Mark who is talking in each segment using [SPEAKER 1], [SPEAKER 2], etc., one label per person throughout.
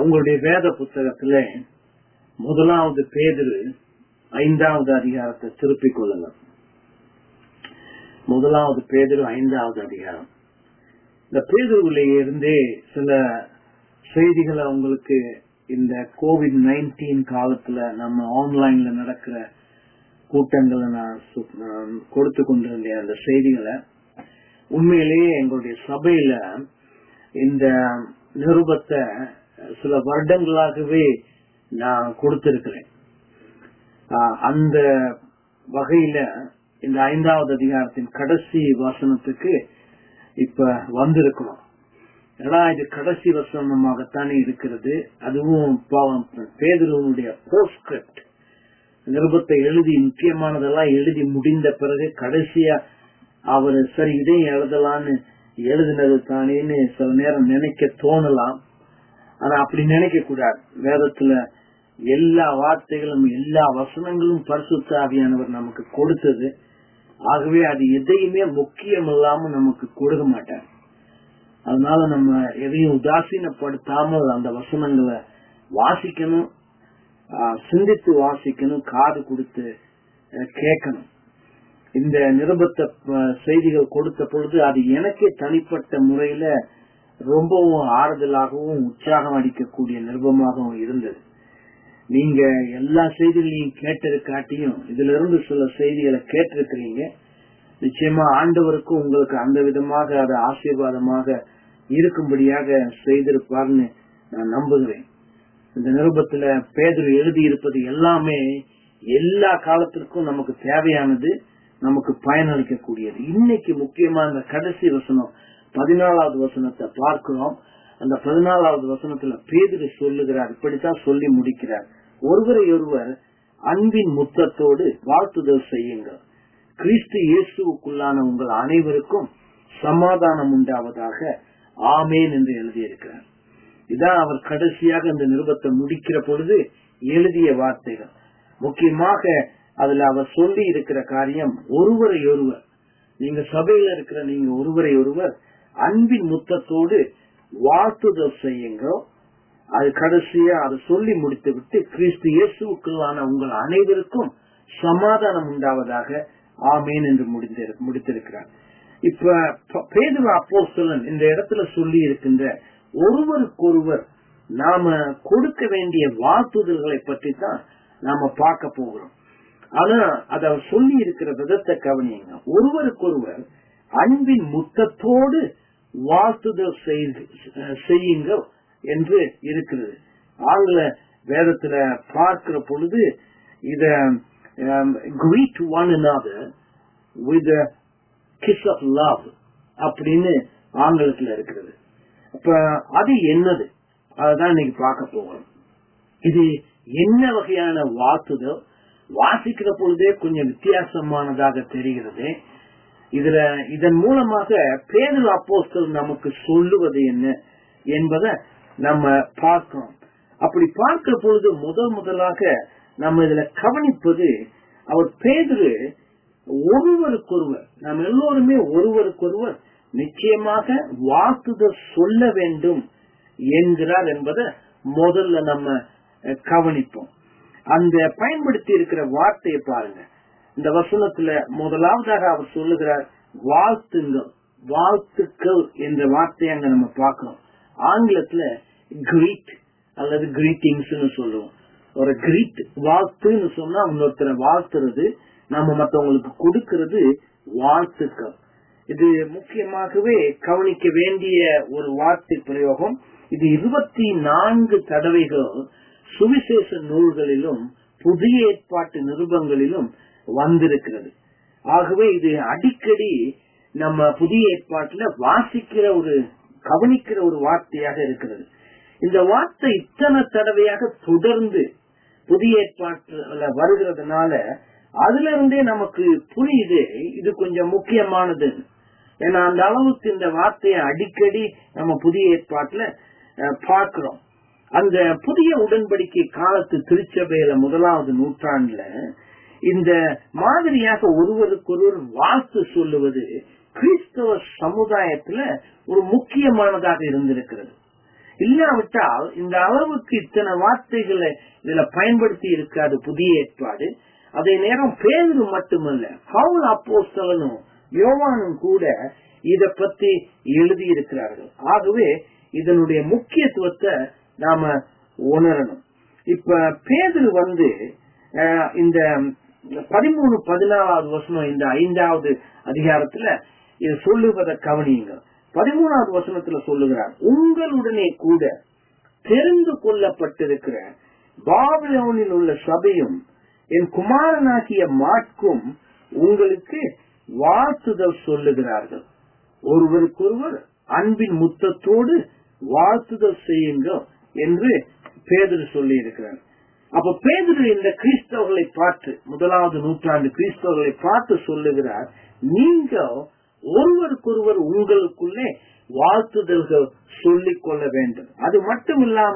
[SPEAKER 1] உங்களுடைய வேத புத்தகத்துல முதலாவது பேதிரு ஐந்தாவது அதிகாரத்தை திருப்பிக் கொள்ளுங்கள் முதலாவது பேதிரு ஐந்தாவது அதிகாரம் இந்த பேதுருவிலே இருந்தே சில செய்திகளை உங்களுக்கு இந்த கோவிட் நைன்டீன் காலத்துல நம்ம ஆன்லைன்ல நடக்கிற கூட்டங்களை நான் சு- நான் கொடுத்து கொண்டிருந்தேன் அந்த செய்திகளை உண்மையிலேயே எங்களுடைய சபையில இந்த நிருபத்தை சில வருடங்களாகவே நான் கொடுத்திருக்கிறேன் ஆஹ் அந்த வகையில இந்த ஐந்தாவது அதிகாரத்தின் கடைசி வசனத்துக்கு இப்ப வந்திருக்கிறோம் ஏன்னா இது கடைசி வசனமாகத்தானே இருக்கிறது அதுவும் பாவம் பேதுருவனுடைய போஸ்ட்கிரிப்ட் நிருபத்தை எழுதி முக்கியமானதெல்லாம் எழுதி முடிந்த பிறகு கடைசியா அவர் சரி இதையும் எழுதலான்னு எழுதினது தானேன்னு சில நேரம் நினைக்க தோணலாம் ஆனா அப்படி நினைக்க கூடாது வேதத்துல எல்லா வார்த்தைகளும் எல்லா வசனங்களும் பரிசுத்த ஆவியானவர் நமக்கு கொடுத்தது ஆகவே அது எதையுமே முக்கியம் இல்லாம நமக்கு கொடுக்க மாட்டார் அதனால நம்ம எதையும் உதாசீனப்படுத்தாமல் அந்த வசனங்களை வாசிக்கணும் ஆஹ் சிந்தித்து வாசிக்கணும் காது கொடுத்து அஹ் கேட்கணும் இந்த நிருபத்த அஹ், செய்திகள் கொடுத்த பொழுது அது எனக்கே தனிப்பட்ட முறையில ரொம்பவும் ஆறுதலாகவும் உற்சாகம் அளிக்கக்கூடிய நிருபமாகவும் இருந்தது நீங்க எல்லா செய்திகளையும் கேட்டிருக்காட்டியும் இதுல இருந்து சில செய்திகளை கேட்டிருக்கிறீங்க நிச்சயமா ஆண்டவருக்கும் உங்களுக்கு அந்த விதமாக அது ஆசீர்வாதமாக இருக்கும்படியாக செய்திருப்பார்னு நான் நம்புகிறேன் இந்த நிருபத்துல பேதர் எழுதி இருப்பது எல்லாமே எல்லா காலத்திற்கும் நமக்கு தேவையானது நமக்கு பயனளிக்கக்கூடியது இன்னைக்கு முக்கியமா இந்த கடைசி வசனம் பதினாலாவது வசனத்தை பார்க்கிறோம் அந்த பதினாலாவது வசனத்துல பேதுரு சொல்லுகிறார் இப்படித்தான் சொல்லி முடிக்கிறார் ஒருவரை ஒருவர் அன்பின் முத்தத்தோடு வாழ்த்துதல் செய்யுங்கள் கிறிஸ்து இயேசுவுக்குள்ளான உங்கள் அனைவருக்கும் சமாதானம் உண்டாவதாக ஆமேன் என்று எழுதியிருக்கிறார் இதான் அவர் கடைசியாக இந்த நிருபத்தை முடிக்கிற பொழுது எழுதிய வார்த்தைகள் முக்கியமாக அதுல அவர் சொல்லி இருக்கிற காரியம் ஒருவரை ஒருவர் நீங்க சபையில இருக்கிற நீங்க ஒருவரை ஒருவர் அன்பின் முத்தத்தோடு வாழ்த்துதல் செய்யுங்க அது கடைசியா அதை சொல்லி முடித்து விட்டு கிறிஸ்து இயேசுக்குள்ளான உங்கள் அனைவருக்கும் சமாதானம் உண்டாவதாக ஆமேன் என்று முடிந்திரு- முடித்திருக்கிறார் இப்ப ப- பேதுரு அப்போஸ்தலன் இந்த இடத்துல சொல்லி இருக்கின்ற ஒருவருக்கொருவர் நாம கொடுக்க வேண்டிய வாழ்த்துதல்களை பற்றி தான் நாம பார்க்க போகிறோம் ஆனா அத அவர் சொல்லி இருக்கிற விதத்தை கவனியுங்க ஒருவருக்கொருவர் அன்பின் முத்தத்தோடு வாழ்த்துதல் செய்து- செய்யுங்கள் என்று இருக்கிறது ஆங்கில வேதத்துல பார்க்கிற பொழுது இத greet one another with a kiss of love அப்படின்னு ஆங்கிலத்துல இருக்கிறது அப்ப அது என்னது அதுதான் இன்னைக்கு பார்க்க போகிறோம் இது என்ன வகையான வாத்துதல் வாசிக்கிற பொழுதே கொஞ்சம் வித்தியாசமானதாக தெரிகிறது இதுல இதன் மூலமாக பேரு அப்போஸ்தல் நமக்கு சொல்லுவது என்ன என்பதை நம்ம பார்க்கிறோம் அப்படி பார்க்கிற பொழுது முதல் முதலாக நம்ம இதுல கவனிப்பது அவர் பேதுரு ஒருவருக்கொருவர் நாம் எல்லோருமே ஒருவருக்கொருவர் நிச்சயமாக வாக்குதல் சொல்ல வேண்டும் என்கிறார் என்பதை முதல்ல நம்ம அஹ், கவனிப்போம் அந்த பயன்படுத்தி இருக்கிற வார்த்தையை பாருங்க இந்த வசனத்துல முதலாவதாக அவர் சொல்லுகிறார் வாழ்த்துங்கள் வாழ்த்துக்கள் என்ற வார்த்தையை அங்க நம்ம பார்க்கிறோம் ஆங்கிலத்துல கிரீட் அல்லது கிரீட்டிங்ஸ் சொல்லுவோம் ஒரு கிரீட் வாழ்த்துன்னு சொன்னா இன்னொருத்தரை வாழ்த்துறது நம்ம மத்தவங்களுக்கு கொடுக்கிறது வாழ்த்துக்கள் இது முக்கியமாகவே கவனிக்க வேண்டிய ஒரு வார்த்தை பிரயோகம் இது இருபத்தி நான்கு தடவைகள் சுவிசேஷ நூல்களிலும் புதிய ஏற்பாட்டு நிருபங்களிலும் வந்திருக்கிறது ஆகவே இது அடிக்கடி நம்ம புதிய ஏற்பாட்டுல வாசிக்கிற ஒரு கவனிக்கிற ஒரு வார்த்தையாக இருக்கிறது இந்த வார்த்தை இத்தனை தடவையாக தொடர்ந்து புதிய ஏற்பாட்டுல வருகிறதுனால அதுல இருந்தே நமக்கு புரியுது இது கொஞ்சம் முக்கியமானது ஏன்னா அந்த அளவுக்கு இந்த வார்த்தையை அடிக்கடி நம்ம புதிய ஏற்பாட்டுல அஹ், பார்க்கிறோம் அந்த புதிய உடன்படிக்கை காலத்து திருச்சபையில முதலாவது நூற்றாண்டுல இந்த மாதிரியாக ஒருவருக்கொருவர் வாழ்த்து சொல்லுவது கிறிஸ்தவ சமுதாயத்துல ஒரு முக்கியமானதாக இருந்திருக்கிறது இல்லாவிட்டால் இந்த அளவுக்கு இத்தனை வார்த்தைகளை இதுல பயன்படுத்தி இருக்காது புதிய ஏற்பாடு அதே நேரம் பேரு மட்டுமல்ல பவுல் அப்போஸ்தலனும் யோவானும் கூட இத பத்தி எழுதி இருக்கிறார்கள் ஆகவே இதனுடைய முக்கியத்துவத்தை நாம உணரணும் இப்ப பேதர் வந்து அஹ், இந்த பதிமூணு பதினாலாவது வசனம் இந்த ஐந்தாவது அதிகாரத்துல இது சொல்லுவதை கவனியுங்க பதிமூணாவது வசனத்துல சொல்லுகிறார் உங்களுடனே கூட தெரிந்து கொள்ளப்பட்டிருக்கிற பாபிலோனில் உள்ள சபையும் என் குமாரனாகிய மாட்கும் உங்களுக்கு வாழ்த்துதல் சொல்லுகிறார்கள் ஒருவருக்கொருவர் அன்பின் முத்தத்தோடு வாழ்த்துதல் செய்யுங்கள் என்று பேதர் சொல்லி இருக்கிறார் அப்ப பேதர் இந்த கிறிஸ்தவர்களை பார்த்து முதலாவது நூற்றாண்டு கிறிஸ்தவர்களை பார்த்து சொல்லுகிறார் நீங்கள் ஒருவருக்கொருவர் உங்களுக்குள்ளே வாழ்த்துதல்கள் சொல்லிக் கொள்ள வேண்டும் அது மட்டும் இல்லாம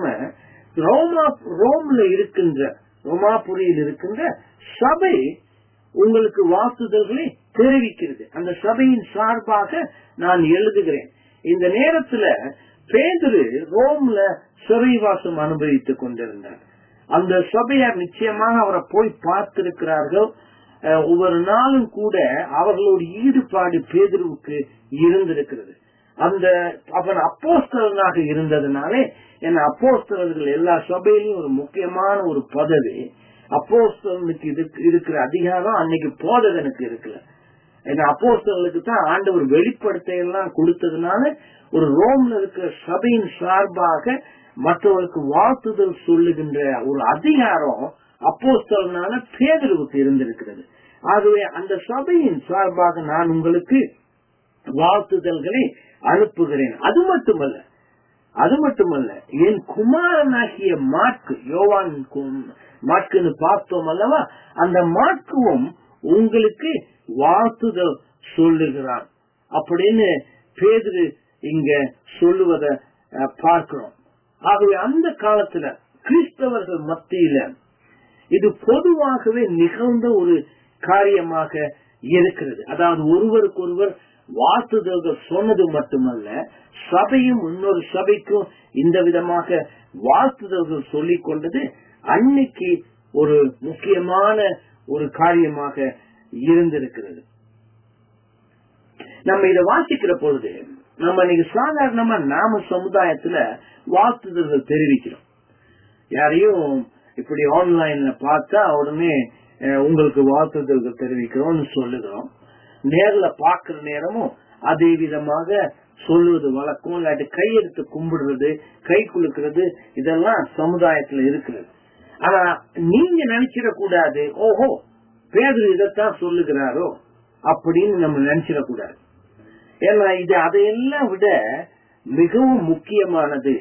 [SPEAKER 1] ரோமா ரோம்ல இருக்கின்ற ரோமாபுரியில் இருக்கின்ற சபை உங்களுக்கு வாழ்த்துதல்களை தெரிவிக்கிறது அந்த சபையின் சார்பாக நான் எழுதுகிறேன் இந்த நேரத்துல பேதுரு ரோம்ல சிறைவாசம் அனுபவித்துக் கொண்டிருந்தார் அந்த சபையார் நிச்சயமாக அவரை போய் பார்த்திருக்கிறார்கள் அஹ், ஒவ்வொரு நாளும் கூட அவர்களோட ஈடுபாடு பேதுருவுக்கு இருந்திருக்கிறது அந்த அவன் அப்போஸ்தலனாக இருந்ததுனாலே என்ன அப்போஸ்தலர்கள் எல்லா சபையிலும் ஒரு முக்கியமான ஒரு பதவி அப்போஸ்தலனுக்கு இதுக்கு இருக்கிற அதிகாரம் அன்னைக்கு போதகனுக்கு இருக்குல்ல ஏன்னா அப்போஸ்தலனுக்கு தான் ஆண்டவர் வெளிப்படுத்த எல்லாம் கொடுத்ததுனால ஒரு ரோம்ல இருக்கிற சபையின் சார்பாக மற்றவர்களுக்கு வாழ்த்துதல் சொல்லுகின்ற ஒரு அதிகாரம் அப்போஸ்தலனான பேதருவுக்கு இருந்திருக்கிறது ஆகவே அந்த சபையின் சார்பாக நான் உங்களுக்கு வாழ்த்துதல்களை அனுப்புகிறேன் அது மட்டுமல்ல அது மட்டுமல்ல என் குமாரனாகிய மாற்கு யோவான் கும்- மாற்குன்னு பார்த்தோம் அல்லவா அந்த மாற்குவும் உங்களுக்கு வாழ்த்துதல் சொல்லுகிறான் அப்படின்னு பேதுரு இங்க சொல்லுவத அஹ், பார்க்கிறோம் ஆகவே அந்த காலத்துல கிறிஸ்தவர்கள் மத்தியில இது பொதுவாகவே நிகழ்ந்த ஒரு காரியமாக இருக்கிறது அதாவது ஒருவருக்கொருவர் வாழ்த்துதல்கள் சொன்னது மட்டுமல்ல சபையும் இன்னொரு சபைக்கும் இந்த விதமாக வாழ்த்துதல்கள் சொல்லிக் கொண்டது அன்னைக்கு ஒரு முக்கியமான ஒரு காரியமாக இருந்திருக்கிறது நம்ம இதை வாசிக்கிற பொழுது நம்ம இன்னைக்கு சாதாரணமா நாம சமுதாயத்துல வாழ்த்துதல்கள் தெரிவிக்கிறோம் யாரையும் இப்படி ஆன்லைன்ல பார்த்தா உடனே அஹ், உங்களுக்கு வாழ்த்துதல்கள் தெரிவிக்கிறோம்னு சொல்லுகிறோம் நேர்ல பாக்குற நேரமும் அதே விதமாக சொல்லுவது வழக்கம் இல்லாட்டி கையெடுத்து கும்பிடுறது கை குலுக்கிறது இதெல்லாம் சமுதாயத்துல இருக்கிறது ஆனா நீங்க நினைச்சிட கூடாது ஓஹோ பேதர் இதைத்தான் சொல்லுகிறாரோ அப்படின்னு நம்ம நினைச்சிடக்கூடாது ஏன்னா இது அதையெல்லாம் விட மிகவும் முக்கியமானது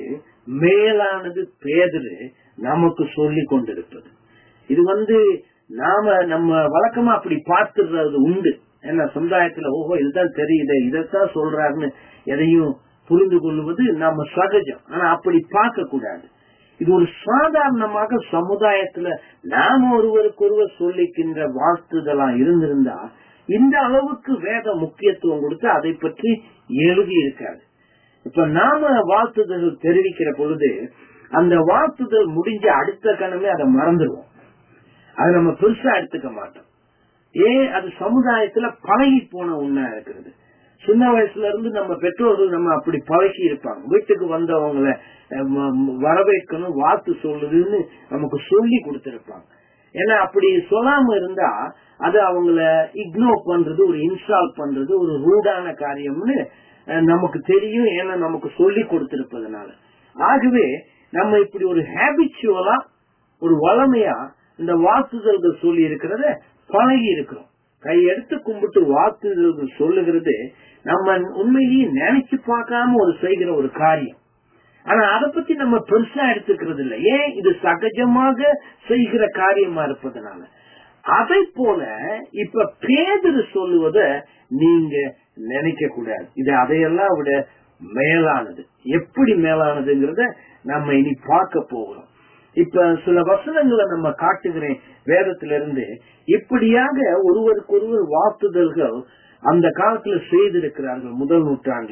[SPEAKER 1] மேலானது பேதரு நமக்கு சொல்லி கொண்டிருப்பது இது வந்து நாம நம்ம வழக்கமா அப்படி பார்த்துடுறது உண்டு ஏன்னா சமுதாயத்துல ஓஹோ இதுதான் தெரியுது இதைத்தான் சொல்றாருன்னு எதையும் புரிந்து கொள்வது நம்ம சகஜம் ஆனா அப்படி பார்க்க கூடாது இது ஒரு சாதாரணமாக சமுதாயத்துல நாம ஒருவருக்கு ஒருவர் சொல்லிக்கின்ற வாழ்த்துதலா இருந்திருந்தா இந்த அளவுக்கு வேத முக்கியத்துவம் கொடுத்து அதை பற்றி எழுதி இருக்காது இப்ப நாம வாழ்த்துதல் தெரிவிக்கிற பொழுது அந்த வாழ்த்துதல் முடிஞ்ச அடுத்த கணமே அதை மறந்துடுவோம் அதை நம்ம பெருசா எடுத்துக்க மாட்டோம் ஏன் அது சமுதாயத்துல பழகி போன ஒண்ணா இருக்கிறது சின்ன வயசுல இருந்து நம்ம பெற்றோர்கள் நம்ம அப்படி பழகி இருப்பாங்க வீட்டுக்கு வந்தவங்கள அஹ், ம- ம- வரவேற்கணும் வாழ்த்து சொல்லுதுன்னு நமக்கு சொல்லி கொடுத்திருப்பாங்க ஏன்னா அப்படி சொல்லாம இருந்தா அது அவங்கள இக்னோர் பண்றது ஒரு இன்ஸ்டால் பண்றது ஒரு ரூடான காரியம்னு அஹ், நமக்கு தெரியும் ஏன்னா நமக்கு சொல்லி கொடுத்திருப்பதனால ஆகவே நம்ம இப்படி ஒரு ஹேபிச்சுவலா ஒரு வளமையா இந்த வாழ்த்துதல்கள் சொல்லி இருக்கிறத பழகி இருக்கிறோம் கையெடுத்து கும்பிட்டு வாழ்த்துதல்கள் சொல்லுகிறது நம்ம உண்மையிலேயே நினைச்சு பார்க்காம ஒரு செய்கிற ஒரு காரியம் ஆனா அதை பத்தி நம்ம பெருசா எடுத்துக்கிறது இல்லை ஏன் இது சகஜமாக செய்கிற காரியமா இருப்பதனால அதை போல இப்ப பேதரு சொல்லுவத நீங்க நினைக்க கூடாது இது அதையெல்லாம் விட மேலானது எப்படி மேலானதுங்கிறத நம்ம இனி பார்க்க போகிறோம் இப்ப சில வசனங்களை நம்ம காட்டுகிறேன் வேதத்திலிருந்து இப்படியாக ஒருவருக்கு ஒருவர் வாழ்த்துதல்கள் அந்த காலத்துல செய்திருக்கிறார்கள் முதல் நூற்றாண்டுல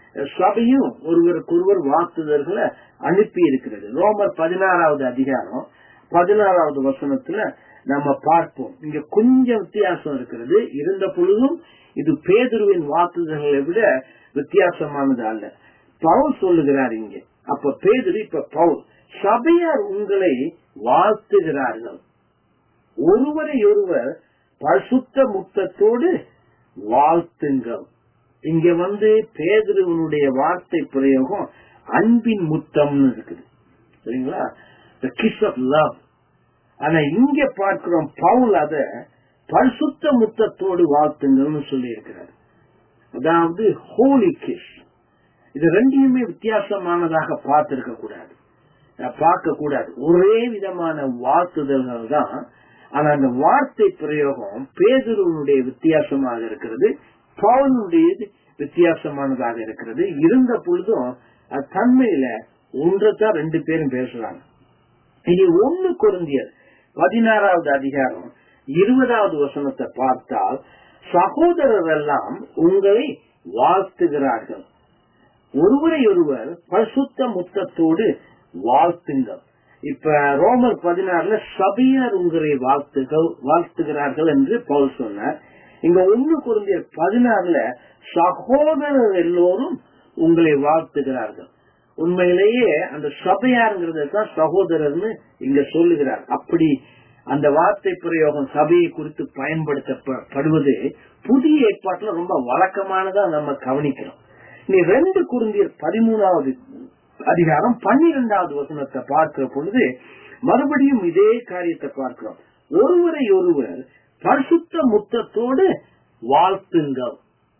[SPEAKER 1] சபையும் ஒருவருக்கொருவர் வாழ்த்துதல்களை அனுப்பி இருக்கிறது ரோமர் பதினாறாவது அதிகாரம் பதினாறாவது வசனத்துல நம்ம பார்ப்போம் இங்க கொஞ்சம் வித்தியாசம் இருக்கிறது இருந்த பொழுதும் இது பேதுருவின் வாக்குதல்களை விட வித்தியாசமானது அல்ல பவுல் சொல்லுகிறார் இங்க அப்ப பேதுரு இப்ப பவுல் சபையார் உங்களை வாழ்த்துகிறார்கள் ஒருவரை ஒருவர் பசுத்த முத்தத்தோடு வாழ்த்துங்கள் இங்க வந்து பேதுருவனுடைய வார்த்தை பிரயோகம் அன்பின் முத்தம்னு இருக்குது சரிங்களா த கிஸ் ஆஃப் லவ் ஆனா இங்க பார்க்கிறோம் பவுல் அத பரிசுத்த முத்தத்தோடு வாழ்த்துங்கள்னு சொல்லி இருக்கிறார் அதாவது ஹோலி கிஸ் இது ரெண்டையுமே வித்தியாசமானதாக பார்த்திருக்க கூடாது பார்க்க கூடாது ஒரே விதமான வாழ்த்துதல்கள் தான் ஆனா அந்த வார்த்தை பிரயோகம் பேதுருவனுடைய வித்தியாசமாக இருக்கிறது பவுனுடையது வித்தியாசமானதாக இருக்கிறது இருந்த பொழுதும் அது தன்மையில ஒன்றைத்தான் ரெண்டு பேரும் பேசுறாங்க இனி ஒண்ணு குருந்தியர் பதினாறாவது அதிகாரம் இருபதாவது வசனத்தை பார்த்தால் சகோதரர் எல்லாம் உங்களை வாழ்த்துகிறார்கள் ஒருவரை ஒருவர் பரிசுத்த முத்தத்தோடு வாழ்த்துங்கள் இப்ப ரோமர் பதினாறுல சபையார் உங்களை வாழ்த்துகள் வாழ்த்துகிறார்கள் என்று பவுல் சொன்னார் இங்க ஒண்ணு குருந்திய பதினாறுல சகோதரர் எல்லோரும் உங்களை வாழ்த்துகிறார்கள் உண்மையிலேயே அந்த சபையாருங்கிறத தான் சகோதரர்னு இங்க சொல்லுகிறார் அப்படி அந்த வார்த்தை பிரயோகம் சபையை குறித்து பயன்படுத்தப்படுவது புதிய ஏற்பாட்டுல ரொம்ப வழக்கமானதா நம்ம கவனிக்கிறோம் நீ ரெண்டு குருந்தியர் பதிமூணாவது அதிகாரம் பன்னிரெண்டாவது வசனத்தை பார்க்கிற பொழுது மறுபடியும் இதே காரியத்தை பார்க்கிறோம் ஒருவரை ஒருவர் பரிசுத்த முத்தத்தோடு வாழ்த்துங்கள்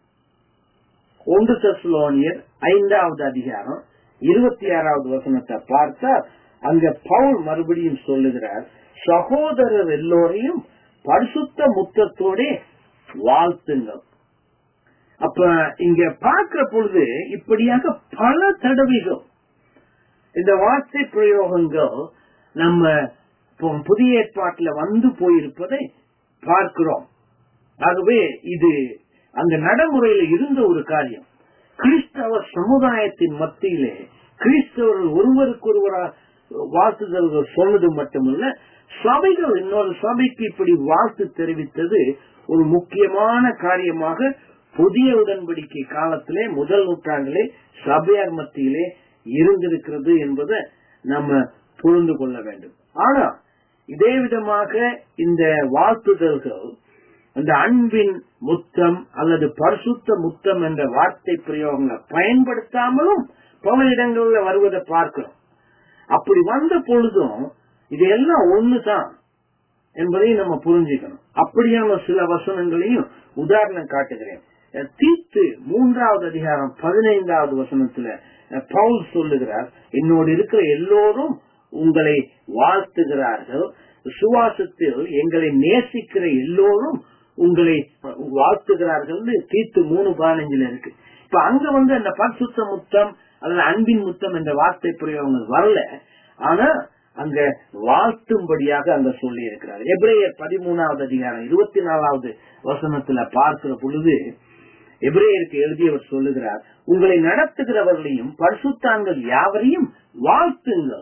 [SPEAKER 1] ஒன்று தசுலோனியர் ஐந்தாவது அதிகாரம் இருபத்தி ஆறாவது வசனத்தை பார்த்தா அங்க பவுல் மறுபடியும் சொல்லுகிறார் சகோதரர் எல்லோரையும் பரிசுத்த முத்தத்தோட வாழ்த்துங்கள் அப்ப இங்க பார்க்கிற பொழுது இப்படியாக பல தடவைகள் இந்த வார்த்தை பிரயோகங்கள் நம்ம புதிய ஏற்பாட்டில் வந்து போயிருப்பதை பார்க்கிறோம் ஆகவே இது அந்த நடைமுறையில இருந்த ஒரு காரியம் கிறிஸ்தவ சமுதாயத்தின் மத்தியிலே கிறிஸ்தவர்கள் ஒருவருக்கொருவரா வாழ்த்துதல்கள் சொன்னது மட்டுமல்ல சபைகள் இன்னொரு சபைக்கு இப்படி வாழ்த்து தெரிவித்தது ஒரு முக்கியமான காரியமாக புதிய உடன்படிக்கை காலத்திலே முதல் நூற்றாண்டிலே சபையார் மத்தியிலே இருந்திருக்கிறது என்பதை நம்ம புரிந்து கொள்ள வேண்டும் ஆனா இதே விதமாக இந்த வாழ்த்துதல்கள் அந்த அன்பின் முத்தம் அல்லது பரிசுத்த முத்தம் என்ற வார்த்தை பிரயோகங்களை பயன்படுத்தாமலும் பல இடங்கள்ல வருவதை பார்க்கிறோம் அப்படி வந்த பொழுதும் இதெல்லாம் ஒண்ணுதான் என்பதையும் நம்ம புரிஞ்சுக்கணும் அப்படியான சில வசனங்களையும் உதாரணம் காட்டுகிறேன் தீத்து மூன்றாவது அதிகாரம் பதினைந்தாவது வசனத்துல பவுல் சொல்லுகிறார் என்னோடு இருக்கிற எல்லோரும் உங்களை வாழ்த்துகிறார்கள் சுவாசத்தில் எங்களை நேசிக்கிற எல்லோரும் உங்களை வாழ்த்துகிறார்கள் தீத்து மூணு பதினஞ்சுல இருக்கு இப்ப அங்க வந்து அந்த பரிசுத்த முத்தம் அல்லது அன்பின் முத்தம் என்ற வார்த்தை பிரயோகங்கள் வரல ஆனா அங்க வாழ்த்தும்படியாக அங்க சொல்லி இருக்கிறார் எப்ரேயர் பதிமூணாவது அதிகாரம் இருபத்தி நாலாவது வசனத்துல பார்க்கிற பொழுது எபிரேயருக்கு எழுதியவர் சொல்லுகிறார் உங்களை நடத்துகிறவர்களையும் பரிசுத்தான்கள் யாவரையும் வாழ்த்துங்கள்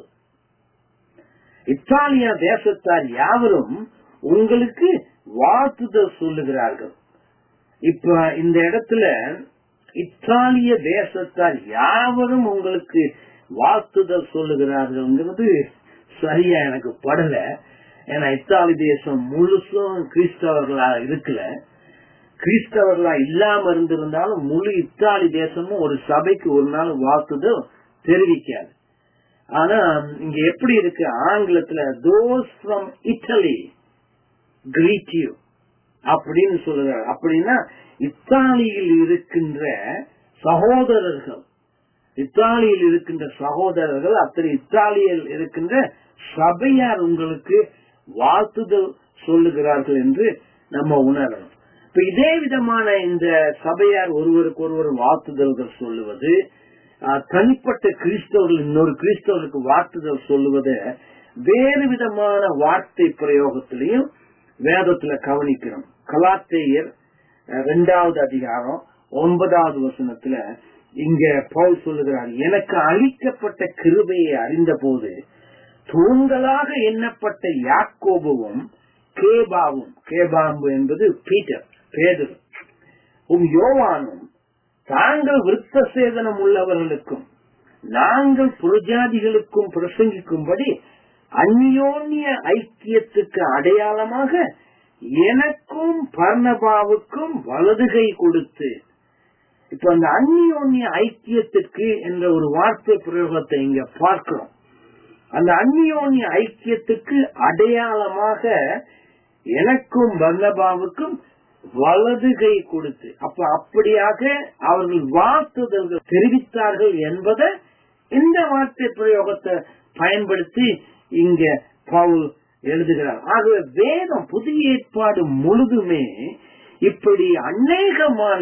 [SPEAKER 1] இத்தாலியா தேசத்தார் யாவரும் உங்களுக்கு வாழ்த்துதல் சொல்லுகிறார்கள் இப்ப இந்த இடத்துல இத்தாலிய தேசத்தார் யாவரும் உங்களுக்கு வாழ்த்துதல் சொல்லுகிறார்கள்ங்கிறது சரியா எனக்கு படல ஏன்னா இத்தாலி தேசம் முழுசும் கிறிஸ்தவர்களா இருக்கல கிறிஸ்தவர்களா இல்லாம இருந்திருந்தாலும் முழு இத்தாலி தேசமும் ஒரு சபைக்கு ஒரு நாள் வாழ்த்துதல் தெரிவிக்காது ஆனா இங்க எப்படி இருக்கு ஆங்கிலத்துல those from Italy greet you அப்படின்னு சொல்லுறாரு அப்படின்னா இத்தாலியில் இருக்கின்ற சகோதரர்கள் இத்தாலியில் இருக்கின்ற சகோதரர்கள் அத்தனை இத்தாலியில் இருக்கின்ற சபையார் உங்களுக்கு வாழ்த்துதல் சொல்லுகிறார்கள் என்று நம்ம உணரணும் இப்ப இதே விதமான இந்த சபையார் ஒருவருக்கு ஒருவர் வாழ்த்துதல்கள் சொல்லுவது தனிப்பட்ட கிறிஸ்தவர்கள் இன்னொரு கிறிஸ்தவருக்கு வாழ்த்துதல் சொல்லுவத வேறு விதமான வார்த்தை பிரயோகத்திலையும் வேதத்துல கவனிக்கிறோம் கலாத்தேயர் இரண்டாவது அதிகாரம் ஒன்பதாவது வசனத்துல இங்க பவுல் சொல்லுகிறார் எனக்கு அளிக்கப்பட்ட கிருபையை அறிந்த போது தூண்களாக எண்ணப்பட்ட யாக்கோபுவும் கேபாவும் கேபாம்பு என்பது பீட்டர் பேதர் உம் யோவானும் தாங்கள் விருத்த சேதனம் உள்ளவர்களுக்கும் நாங்கள் புரஜாதிகளுக்கும் பிரசங்கிக்கும்படி அந்யோன்ய ஐக்கியத்துக்கு அடையாளமாக எனக்கும் பர்ணபாவுக்கும் வலதுகை கொடுத்து இப்ப அந்த அந்யோன்ய ஐக்கியத்திற்கு என்ற ஒரு வார்த்தை பிரயோகத்தை இங்க பார்க்கிறோம் அந்த அந்யோன்ய ஐக்கியத்துக்கு அடையாளமாக எனக்கும் பர்ணபாவுக்கும் வலதுகை கொடுத்து அப்ப அப்படியாக அவர்கள் வாழ்த்துதல்கள் தெரிவித்தார்கள் என்பதை இந்த வார்த்தை பிரயோகத்தை பயன்படுத்தி இங்க பவுல் எழுதுகிறார் ஆகவே வேதம் புதிய ஏற்பாடு முழுதுமே இப்படி அநேகமான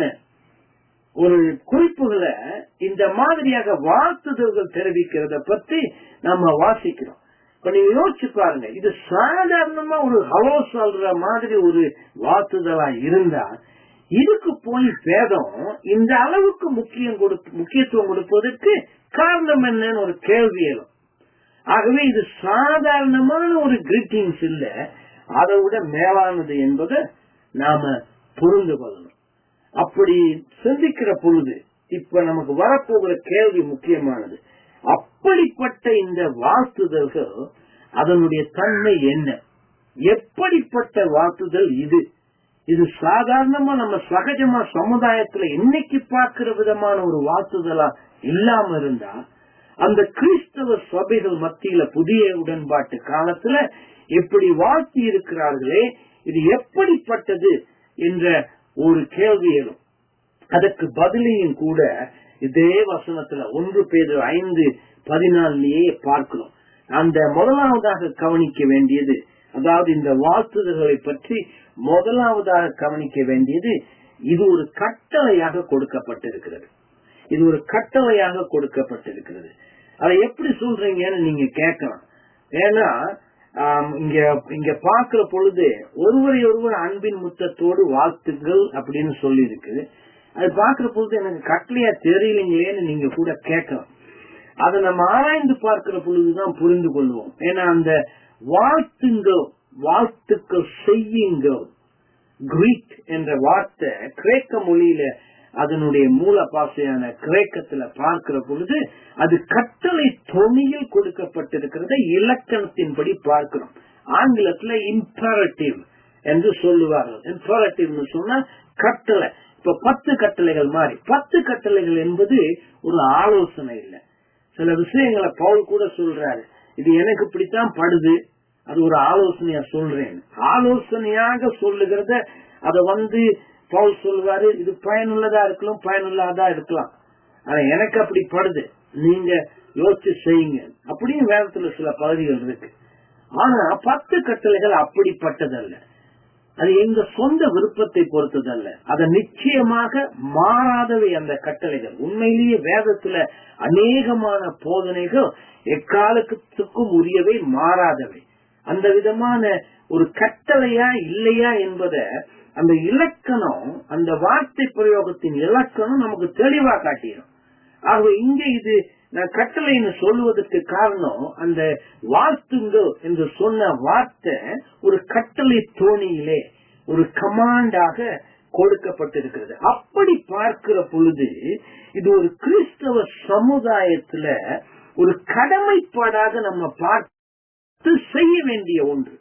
[SPEAKER 1] ஒரு குறிப்புகளை இந்த மாதிரியாக வாழ்த்துதல்கள் தெரிவிக்கிறத பத்தி நம்ம வாசிக்கிறோம் இப்ப நீங்க யோசிச்சு பாருங்க இது சாதாரணமா ஒரு ஹலோ சொல்ற மாதிரி ஒரு வாழ்த்துதலா இருந்தா இதுக்கு போய் வேதம் இந்த அளவுக்கு முக்கியம் கொடுத்து முக்கியத்துவம் கொடுப்பதற்கு காரணம் என்னன்னு ஒரு கேள்வி எழும் ஆகவே இது சாதாரணமான ஒரு கிரீட்டிங்ஸ் இல்ல அதை விட மேலானது என்பதை நாம புரிந்து கொள்ளணும் அப்படி சிந்திக்கிற பொழுது இப்ப நமக்கு வரப்போகிற கேள்வி முக்கியமானது அப்படிப்பட்ட இந்த வாழ்த்துதல்கள் அதனுடைய தன்மை என்ன எப்படிப்பட்ட வாழ்த்துதல் இது இது சாதாரணமா நம்ம சகஜமா சமுதாயத்துல இன்னைக்கு பார்க்கிற விதமான ஒரு வாழ்த்துதலா இல்லாம இருந்தா அந்த கிறிஸ்தவ சபைகள் மத்தியில புதிய உடன்பாட்டு காலத்துல எப்படி வாழ்த்தி இருக்கிறார்களே இது எப்படிப்பட்டது என்ற ஒரு கேள்வி எழும் அதற்கு பதிலையும் கூட இதே வசனத்துல ஒன்று பேர் ஐந்து பதினாலிலேயே பார்க்கிறோம் அந்த முதலாவதாக கவனிக்க வேண்டியது அதாவது இந்த வாழ்த்துதல்களை பற்றி முதலாவதாக கவனிக்க வேண்டியது இது ஒரு கட்டளையாக கொடுக்கப்பட்டிருக்கிறது இது ஒரு கட்டளையாக கொடுக்கப்பட்டிருக்கிறது அதை எப்படி சொல்றீங்கன்னு நீங்க கேட்கலாம் ஏன்னா இங்க இங்க பாக்குற பொழுது ஒருவரை ஒருவர் அன்பின் முத்தத்தோடு வாழ்த்துங்கள் அப்படின்னு சொல்லி இருக்குது அது பாக்குற பொழுது எனக்கு கட்டளையா தெரியலீங்களேன்னு நீங்க கூட கேட்கலாம் அதை நம்ம ஆராய்ந்து பார்க்கிற பொழுதுதான் புரிந்து கொள்வோம் ஏன்னா அந்த வாழ்த்துங்கள் வாழ்த்துக்கள் செய்யுங்கள் கிரீக் என்ற வார்த்தை கிரேக்க மொழியில அதனுடைய மூல பாசையான கிரேக்கத்துல பார்க்கிற பொழுது அது கட்டளை தொனியில் கொடுக்கப்பட்டிருக்கிறத இலக்கணத்தின்படி பார்க்கிறோம் ஆங்கிலத்துல இம்பரட்டிவ் என்று சொல்லுவார்கள் இம்பரட்டிவ்னு சொன்னா கட்டளை இப்ப பத்து கட்டளைகள் மாதிரி பத்து கட்டளைகள் என்பது ஒரு ஆலோசனை இல்லை சில விஷயங்களை பவுல் கூட சொல்றாரு இது எனக்கு இப்படித்தான் படுது அது ஒரு ஆலோசனையா சொல்றேன் ஆலோசனையாக சொல்லுகிறத அத வந்து பவுல் சொல்லுவாரு இது பயனுள்ளதா இருக்கலாம் பயனுள்ளதா இருக்கலாம் ஆனா எனக்கு அப்படி படுது நீங்க யோசிச்சு செய்யுங்க அப்படியும் வேதத்துல சில பகுதிகள் இருக்கு ஆனா பத்து கட்டளைகள் அப்படிப்பட்டதல்ல அது எங்க சொந்த விருப்பத்தை பொறுத்ததல்ல அது நிச்சயமாக மாறாதவை அந்த கட்டளைகள் உண்மையிலேயே வேதத்துல அநேகமான போதனைகள் எக்காலத்துக்கும் உரியவை மாறாதவை அந்த விதமான ஒரு கட்டளையா இல்லையா என்பத அந்த இலக்கணம் அந்த வார்த்தை பிரயோகத்தின் இலக்கணம் நமக்கு தெளிவா காட்டிடும் ஆகவே இங்க இது நான் கட்டளைன்னு சொல்லுவதற்கு காரணம் அந்த வாழ்த்துங்கள் என்று சொன்ன வார்த்தை ஒரு கட்டளை தோணியிலே ஒரு கமாண்டாக கொடுக்கப்பட்டிருக்கிறது அப்படி பார்க்கிற பொழுது இது ஒரு கிறிஸ்தவ சமுதாயத்துல ஒரு கடமைப்பாடாக நம்ம பார்த்து செய்ய வேண்டிய ஒன்று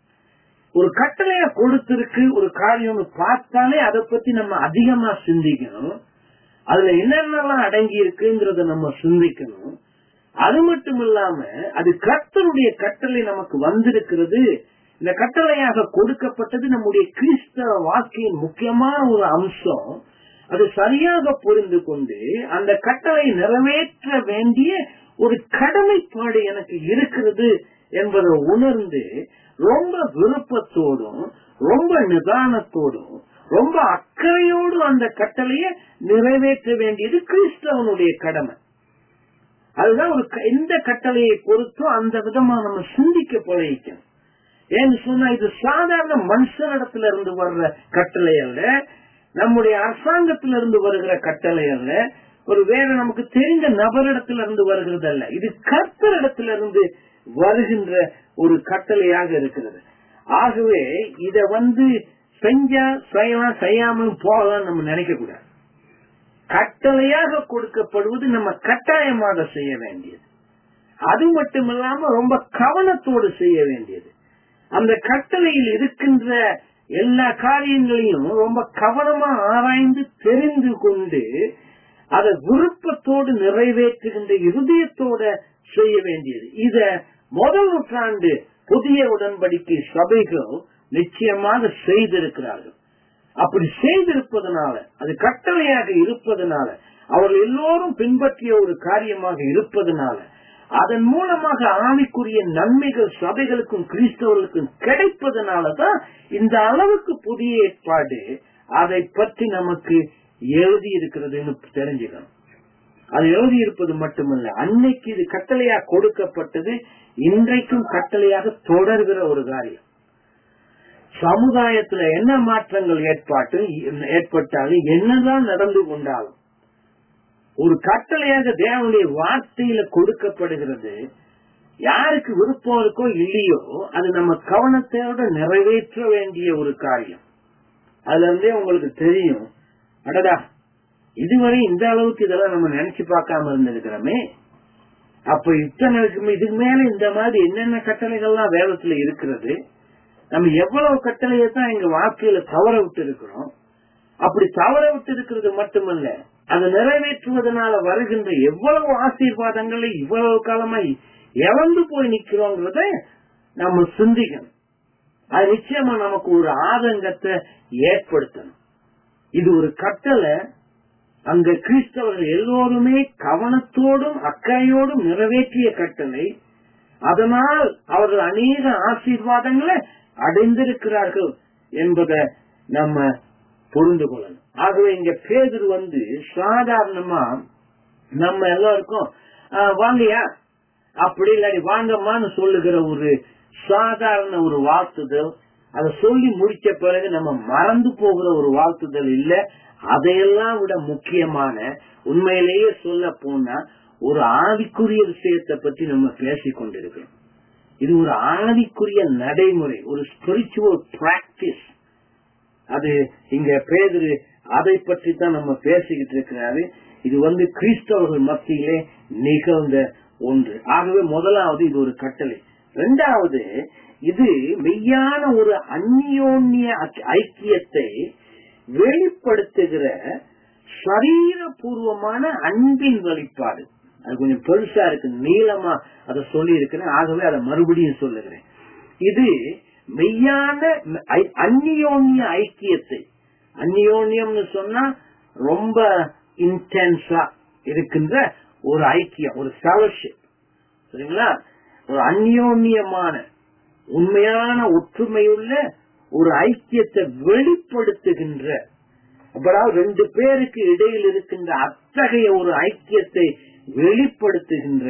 [SPEAKER 1] ஒரு கட்டளைய கொடுத்திருக்கு ஒரு காரியம் பார்த்தாலே அதை பத்தி நம்ம அதிகமா சிந்திக்கணும் அதுல என்னென்னலாம் அடங்கி இருக்குங்கிறத நம்ம சிந்திக்கணும் அது மட்டும் இல்லாம அது கர்த்தருடைய கட்டளை நமக்கு வந்திருக்கிறது இந்த கட்டளையாக கொடுக்கப்பட்டது நம்முடைய கிறிஸ்தவ வாழ்க்கையின் முக்கியமான ஒரு அம்சம் அது சரியாக புரிந்து கொண்டு அந்த கட்டளை நிறைவேற்ற வேண்டிய ஒரு கடமைப்பாடு எனக்கு இருக்கிறது என்பதை உணர்ந்து ரொம்ப விருப்பத்தோடும் ரொம்ப நிதானத்தோடும் ரொம்ப அக்கறையோடு அந்த கட்டளையை நிறைவேற்ற வேண்டியது கிறிஸ்தவனுடைய கடமை அதுதான் ஒரு எந்த கட்டளையை பொறுத்தோ அந்த விதமா நம்ம சிந்திக்க பழகிக்கணும் ஏன்னு சொன்னா இது சாதாரண மனுஷனிடத்துல இருந்து வர்ற கட்டளை அல்ல நம்முடைய அரசாங்கத்திலிருந்து வருகிற கட்டளை அல்ல ஒரு வேற நமக்கு தெரிந்த நபரிடத்துல இருந்து வருகிறது அல்ல இது கர்த்தரிடத்துல இருந்து வருகின்ற ஒரு கட்டளையாக இருக்கிறது ஆகவே இத வந்து செஞ்சா செய்யலாம் செய்யாமலும் போகலாம் நம்ம நினைக்க கூடாது கட்டளையாக கொடுக்கப்படுவது நம்ம கட்டாயமாக செய்ய வேண்டியது அது மட்டுமில்லாம ரொம்ப கவனத்தோடு செய்ய வேண்டியது அந்த கட்டளையில் இருக்கின்ற எல்லா காரியங்களையும் ரொம்ப கவனமா ஆராய்ந்து தெரிந்து கொண்டு அதை விருப்பத்தோடு நிறைவேற்றுகின்ற இருதயத்தோட செய்ய வேண்டியது இத முதல் நூற்றாண்டு புதிய உடன்படிக்கை சபைகள் நிச்சயமாக செய்திருக்கிறார்கள் அப்படி செய்திருப்பதனால அது கட்டளையாக இருப்பதனால அவர்கள் எல்லோரும் பின்பற்றிய ஒரு காரியமாக இருப்பதனால அதன் மூலமாக ஆவிக்குரிய நன்மைகள் சபைகளுக்கும் கிறிஸ்தவர்களுக்கும் கிடைப்பதனாலதான் இந்த அளவுக்கு புதிய ஏற்பாடு அதை பற்றி நமக்கு எழுதி இருக்கிறதுன்னு தெரிஞ்சுக்கணும் அது எழுதி இருப்பது மட்டுமல்ல அன்னைக்கு இது கட்டளையா கொடுக்கப்பட்டது இன்றைக்கும் கட்டளையாக தொடர்கிற ஒரு காரியம் சமுதாயத்துல என்ன மாற்றங்கள் ஏற்பாட்டு ஏற்பட்டாலும் என்னதான் நடந்து கொண்டாலும் ஒரு கட்டளையாக தேவனுடைய வார்த்தையில கொடுக்கப்படுகிறது யாருக்கு விருப்பம் இருக்கோ இல்லையோ அது நம்ம கவனத்தோட நிறைவேற்ற வேண்டிய ஒரு காரியம் அதுல இருந்தே உங்களுக்கு தெரியும் அடடா இதுவரை இந்த அளவுக்கு இதெல்லாம் நம்ம நினைச்சு பார்க்காம இருந்திருக்கிறோமே அப்ப இத்தனை இதுக்கு மேல இந்த மாதிரி என்னென்ன கட்டளைகள்லாம் வேதத்துல இருக்கிறது நம்ம எவ்வளவு கட்டளையை தான் எங்க வாழ்க்கையில தவற விட்டு இருக்கிறோம் அப்படி தவற விட்டு இருக்கிறது மட்டுமல்ல அதை நிறைவேற்றுவதனால வருகின்ற எவ்வளவு ஆசீர்வாதங்களை இவ்வளவு காலமா இழந்து போய் நிக்கிறோங்கிறத நம்ம சிந்திக்கணும் அது நிச்சயமா நமக்கு ஒரு ஆதங்கத்தை ஏற்படுத்தணும் இது ஒரு கட்டளை அங்க கிறிஸ்தவர்கள் எல்லோருமே கவனத்தோடும் அக்கறையோடும் நிறைவேற்றிய கட்டளை அதனால் அவர்கள் அநேக ஆசீர்வாதங்களை அடைந்திருக்கிறார்கள் என்பதை நம்ம புரிந்து கொள்ளணும் ஆகவே இங்க பேதர் வந்து சாதாரணமா நம்ம எல்லாருக்கும் வாங்கயா அப்படி இல்லாடி வாங்கம்மான்னு சொல்லுகிற ஒரு சாதாரண ஒரு வாழ்த்துதல் அதை சொல்லி முடிச்ச பிறகு நம்ம மறந்து போகிற ஒரு வாழ்த்துதல் இல்ல அதையெல்லாம் விட முக்கியமான உண்மையிலேயே சொல்ல போனா ஒரு ஆவிக்குரிய விஷயத்தை பத்தி நம்ம பேசிக் கொண்டிருக்கிறோம் இது ஒரு ஆவிக்குரிய நடைமுறை ஒரு ஸ்பிரிச்சுவல் பிராக்டிஸ் அது இங்க பேதரு அதை பற்றி தான் நம்ம பேசிக்கிட்டு இருக்கிறாரு இது வந்து கிறிஸ்தவர்கள் மத்தியிலே நிகழ்ந்த ஒன்று ஆகவே முதலாவது இது ஒரு கட்டளை இரண்டாவது இது மெய்யான ஒரு அந்நியோன்ய ஐக்கியத்தை வெளிப்படுத்துகிற சரீரபூர்வமான அன்பின் வெளிப்பாடு அது கொஞ்சம் பெருசா இருக்கு நீளமா அதை சொல்லி இருக்கிறேன் ஆகவே அதை மறுபடியும் சொல்லுகிறேன் இது மெய்யான அந்நியோன்ய ஐக்கியத்தை அந்நியோன்யம்னு சொன்னா ரொம்ப இன்டென்ஸா இருக்கின்ற ஒரு ஐக்கியம் ஒரு ஃபெலோஷிப் சரிங்களா ஒரு அந்யோன்யமான உண்மையான ஒற்றுமையுள்ள ஒரு ஐக்கியத்தை வெளிப்படுத்துகின்ற அப்புறம் ரெண்டு பேருக்கு இடையில் இருக்கின்ற அத்தகைய ஒரு ஐக்கியத்தை வெளிப்படுத்துகின்ற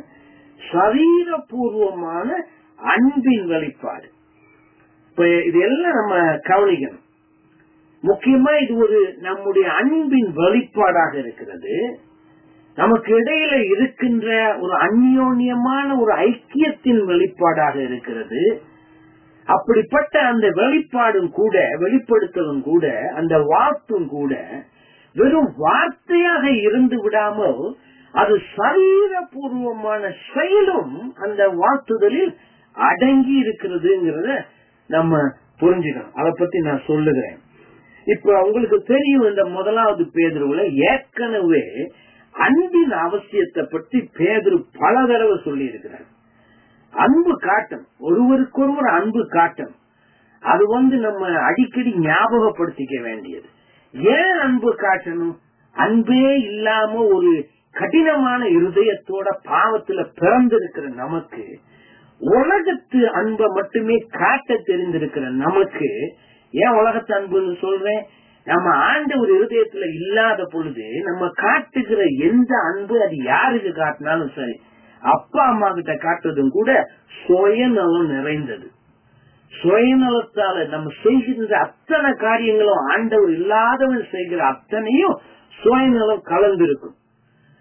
[SPEAKER 1] சரீரபூர்வமான அன்பின் வெளிப்பாடு இப்ப இது எல்லாம் நம்ம கவனிக்கணும் முக்கியமா இது ஒரு நம்முடைய அன்பின் வெளிப்பாடாக இருக்கிறது நமக்கு இடையில இருக்கின்ற ஒரு அந்யோன்யமான ஒரு ஐக்கியத்தின் வெளிப்பாடாக இருக்கிறது அப்படிப்பட்ட அந்த வெளிப்பாடும் கூட வெளிப்படுத்தலும் கூட அந்த வார்த்தும் கூட வெறும் வார்த்தையாக இருந்து விடாமல் அது சரீரபூர்வமான செயலும் அந்த வாழ்த்துதலில் அடங்கி இருக்கிறதுங்கிறத நம்ம புரிஞ்சுக்கணும் அதை பத்தி நான் சொல்லுகிறேன் இப்ப உங்களுக்கு தெரியும் இந்த முதலாவது பேதருவுல ஏற்கனவே அன்பின் அவசியத்தை பற்றி பேதரு பல தடவை சொல்லி இருக்கிறார் அன்பு காட்டும் ஒருவருக்கொருவர் அன்பு காட்டும் அது வந்து நம்ம அடிக்கடி ஞாபகப்படுத்திக்க வேண்டியது ஏன் அன்பு காட்டணும் அன்பே இல்லாம ஒரு கடினமான இருதயத்தோட பாவத்துல பிறந்திருக்கிற நமக்கு உலகத்து அன்பை மட்டுமே காட்ட தெரிந்திருக்கிற நமக்கு ஏன் உலகத்து அன்புன்னு சொல்றேன் நம்ம ஆண்ட ஒரு இருதயத்துல இல்லாத பொழுது நம்ம காட்டுகிற எந்த அன்பு அது யாருக்கு காட்டினாலும் சரி அப்பா அம்மா கிட்ட காட்டுறதும் கூட சுயநலம் நிறைந்தது சுயநலத்தால நம்ம செய்கின்ற அத்தனை காரியங்களும் ஆண்டவர் இல்லாதவன் செய்கிற அத்தனையும் சுயநலம் கலந்திருக்கும்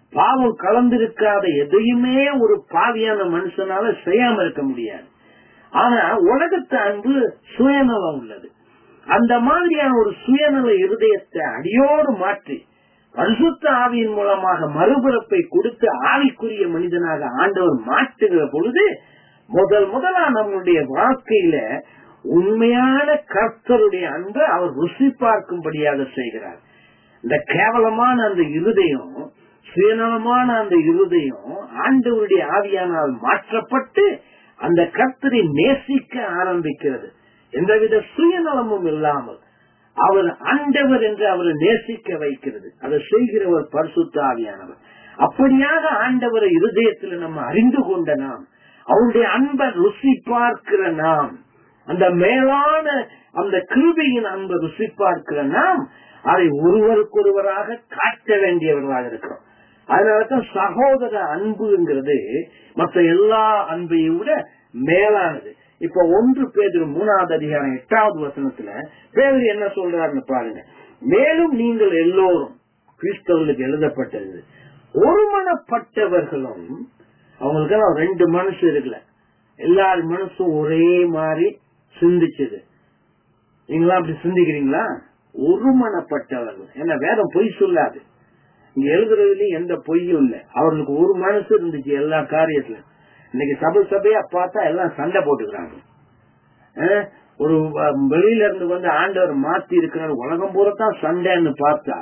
[SPEAKER 1] பாவம் கலந்திருக்காத எதையுமே ஒரு பாவியான மனுஷனால செய்யாம இருக்க முடியாது ஆனா உலகத்து அன்பு சுயநலம் உள்ளது அந்த மாதிரியான ஒரு சுயநல இருதயத்தை அடியோடு மாற்றி பரிசுத்த ஆவியின் மூலமாக மறுபிறப்பை கொடுத்து ஆவிக்குரிய மனிதனாக ஆண்டவர் மாற்றுகிற பொழுது முதல் முதலா நம்முடைய வாழ்க்கையில உண்மையான கர்த்தருடைய அன்பை அவர் ருசி பார்க்கும்படியாக செய்கிறார் இந்த கேவலமான அந்த இருதயம் சுயநலமான அந்த இருதயம் ஆண்டவருடைய ஆவியானால் மாற்றப்பட்டு அந்த கர்த்தரை நேசிக்க ஆரம்பிக்கிறது எந்தவித சுயநலமும் இல்லாமல் அவர் ஆண்டவர் என்று அவரை நேசிக்க வைக்கிறது அதை செய்கிறவர் பரிசுத்த ஆவியானவர் அப்படியாக ஆண்டவரை இருதயத்தில் நம்ம அறிந்து கொண்ட நாம் அவருடைய அன்பை ருசி பார்க்கிற நாம் அந்த மேலான அந்த கிருபையின் அன்பை ருசி பார்க்கிற நாம் அதை ஒருவருக்கொருவராக காட்ட வேண்டியவர்களாக இருக்கிறோம் அதனாலதான் சகோதர அன்புங்கிறது மற்ற எல்லா அன்பையும் விட மேலானது இப்ப ஒன்று பேர் மூணாவது அதிகாரம் எட்டாவது வசனத்துல பேர் என்ன சொல்றாருன்னு பாருங்க மேலும் நீங்கள் எல்லோரும் கிறிஸ்தவர்களுக்கு எழுதப்பட்டது ஒருமனப்பட்டவர்களும் அவங்களுக்கு ரெண்டு மனசு இருக்குல்ல எல்லார் மனசும் ஒரே மாதிரி சிந்திச்சது நீங்களா அப்படி சிந்திக்கிறீங்களா ஒருமனப்பட்டவர்கள் என்ன வேதம் பொய் சொல்லாது இங்க எழுதுறதுலயும் எந்த பொய்யும் இல்ல அவர்களுக்கு ஒரு மனசு இருந்துச்சு எல்லா காரியத்திலும் இன்னைக்கு சபை சபையா பார்த்தா எல்லாம் சண்டை போட்டுக்கிறாங்க ஒரு வெளியில இருந்து வந்து ஆண்டவர் மாத்தி இருக்கிறார் உலகம் பூரத்தான் சண்டைன்னு பார்த்தா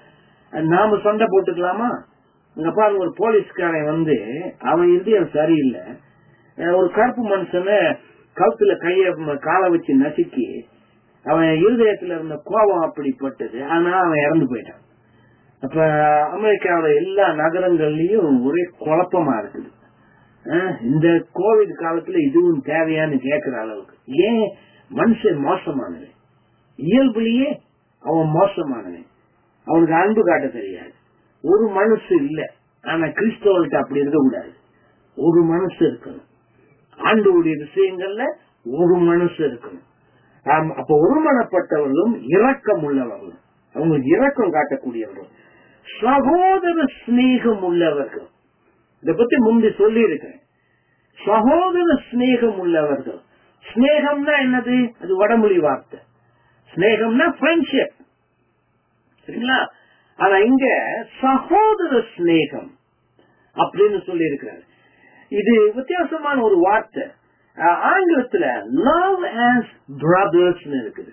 [SPEAKER 1] நாம சண்டை போட்டுக்கலாமா இங்க பாருங்க ஒரு போலீஸ்காரன் வந்து அவன் இருதயம் சரியில்லை ஒரு கருப்பு மனுஷனை கழுத்துல கைய காலை வச்சு நசுக்கி அவன் இருதயத்துல இருந்த கோபம் அப்படிப்பட்டது ஆனா அவன் இறந்து போயிட்டான் அப்ப அமெரிக்காவோட எல்லா நகரங்கள்லயும் ஒரே குழப்பமா இருக்குது இந்த கோவிட் காலத்துல இதுவும் தேவையான்னு கேட்கிற அளவுக்கு ஏன் மனுஷன் மோசமானவன் இயல்புலயே அவன் மோசமானவன் அவனுக்கு அன்பு காட்ட தெரியாது ஒரு மனசு இல்ல ஆனா கிறிஸ்தவர்கிட்ட அப்படி இருக்க கூடாது ஒரு மனசு இருக்கணும் ஆண்டோடைய விஷயங்கள்ல ஒரு மனசு இருக்கணும் அப்ப ஒருமனப்பட்டவர்களும் இரக்கம் உள்ளவர்களும் அவங்களுக்கு இரக்கம் காட்டக்கூடியவர்கள் சகோதர சிநேகம் உள்ளவர்கள் இத பத்தி முந்தி சொல்லி இருக்கிறேன் சகோதர சிநேகம் உள்ளவர்கள் ஸ்னேகம்னா என்னது அது வடமொழி வார்த்தை ஸ்னேகம்னா ஃப்ரெண்ட்ஷிப் சரிங்களா ஆனா இங்க சகோதர சிநேகம் அப்படின்னு சொல்லி இருக்கிறார் இது வித்தியாசமான ஒரு வார்த்தை ஆங்கிலத்துல லவ் ஆஸ் பிரதர்ஸ் இருக்குது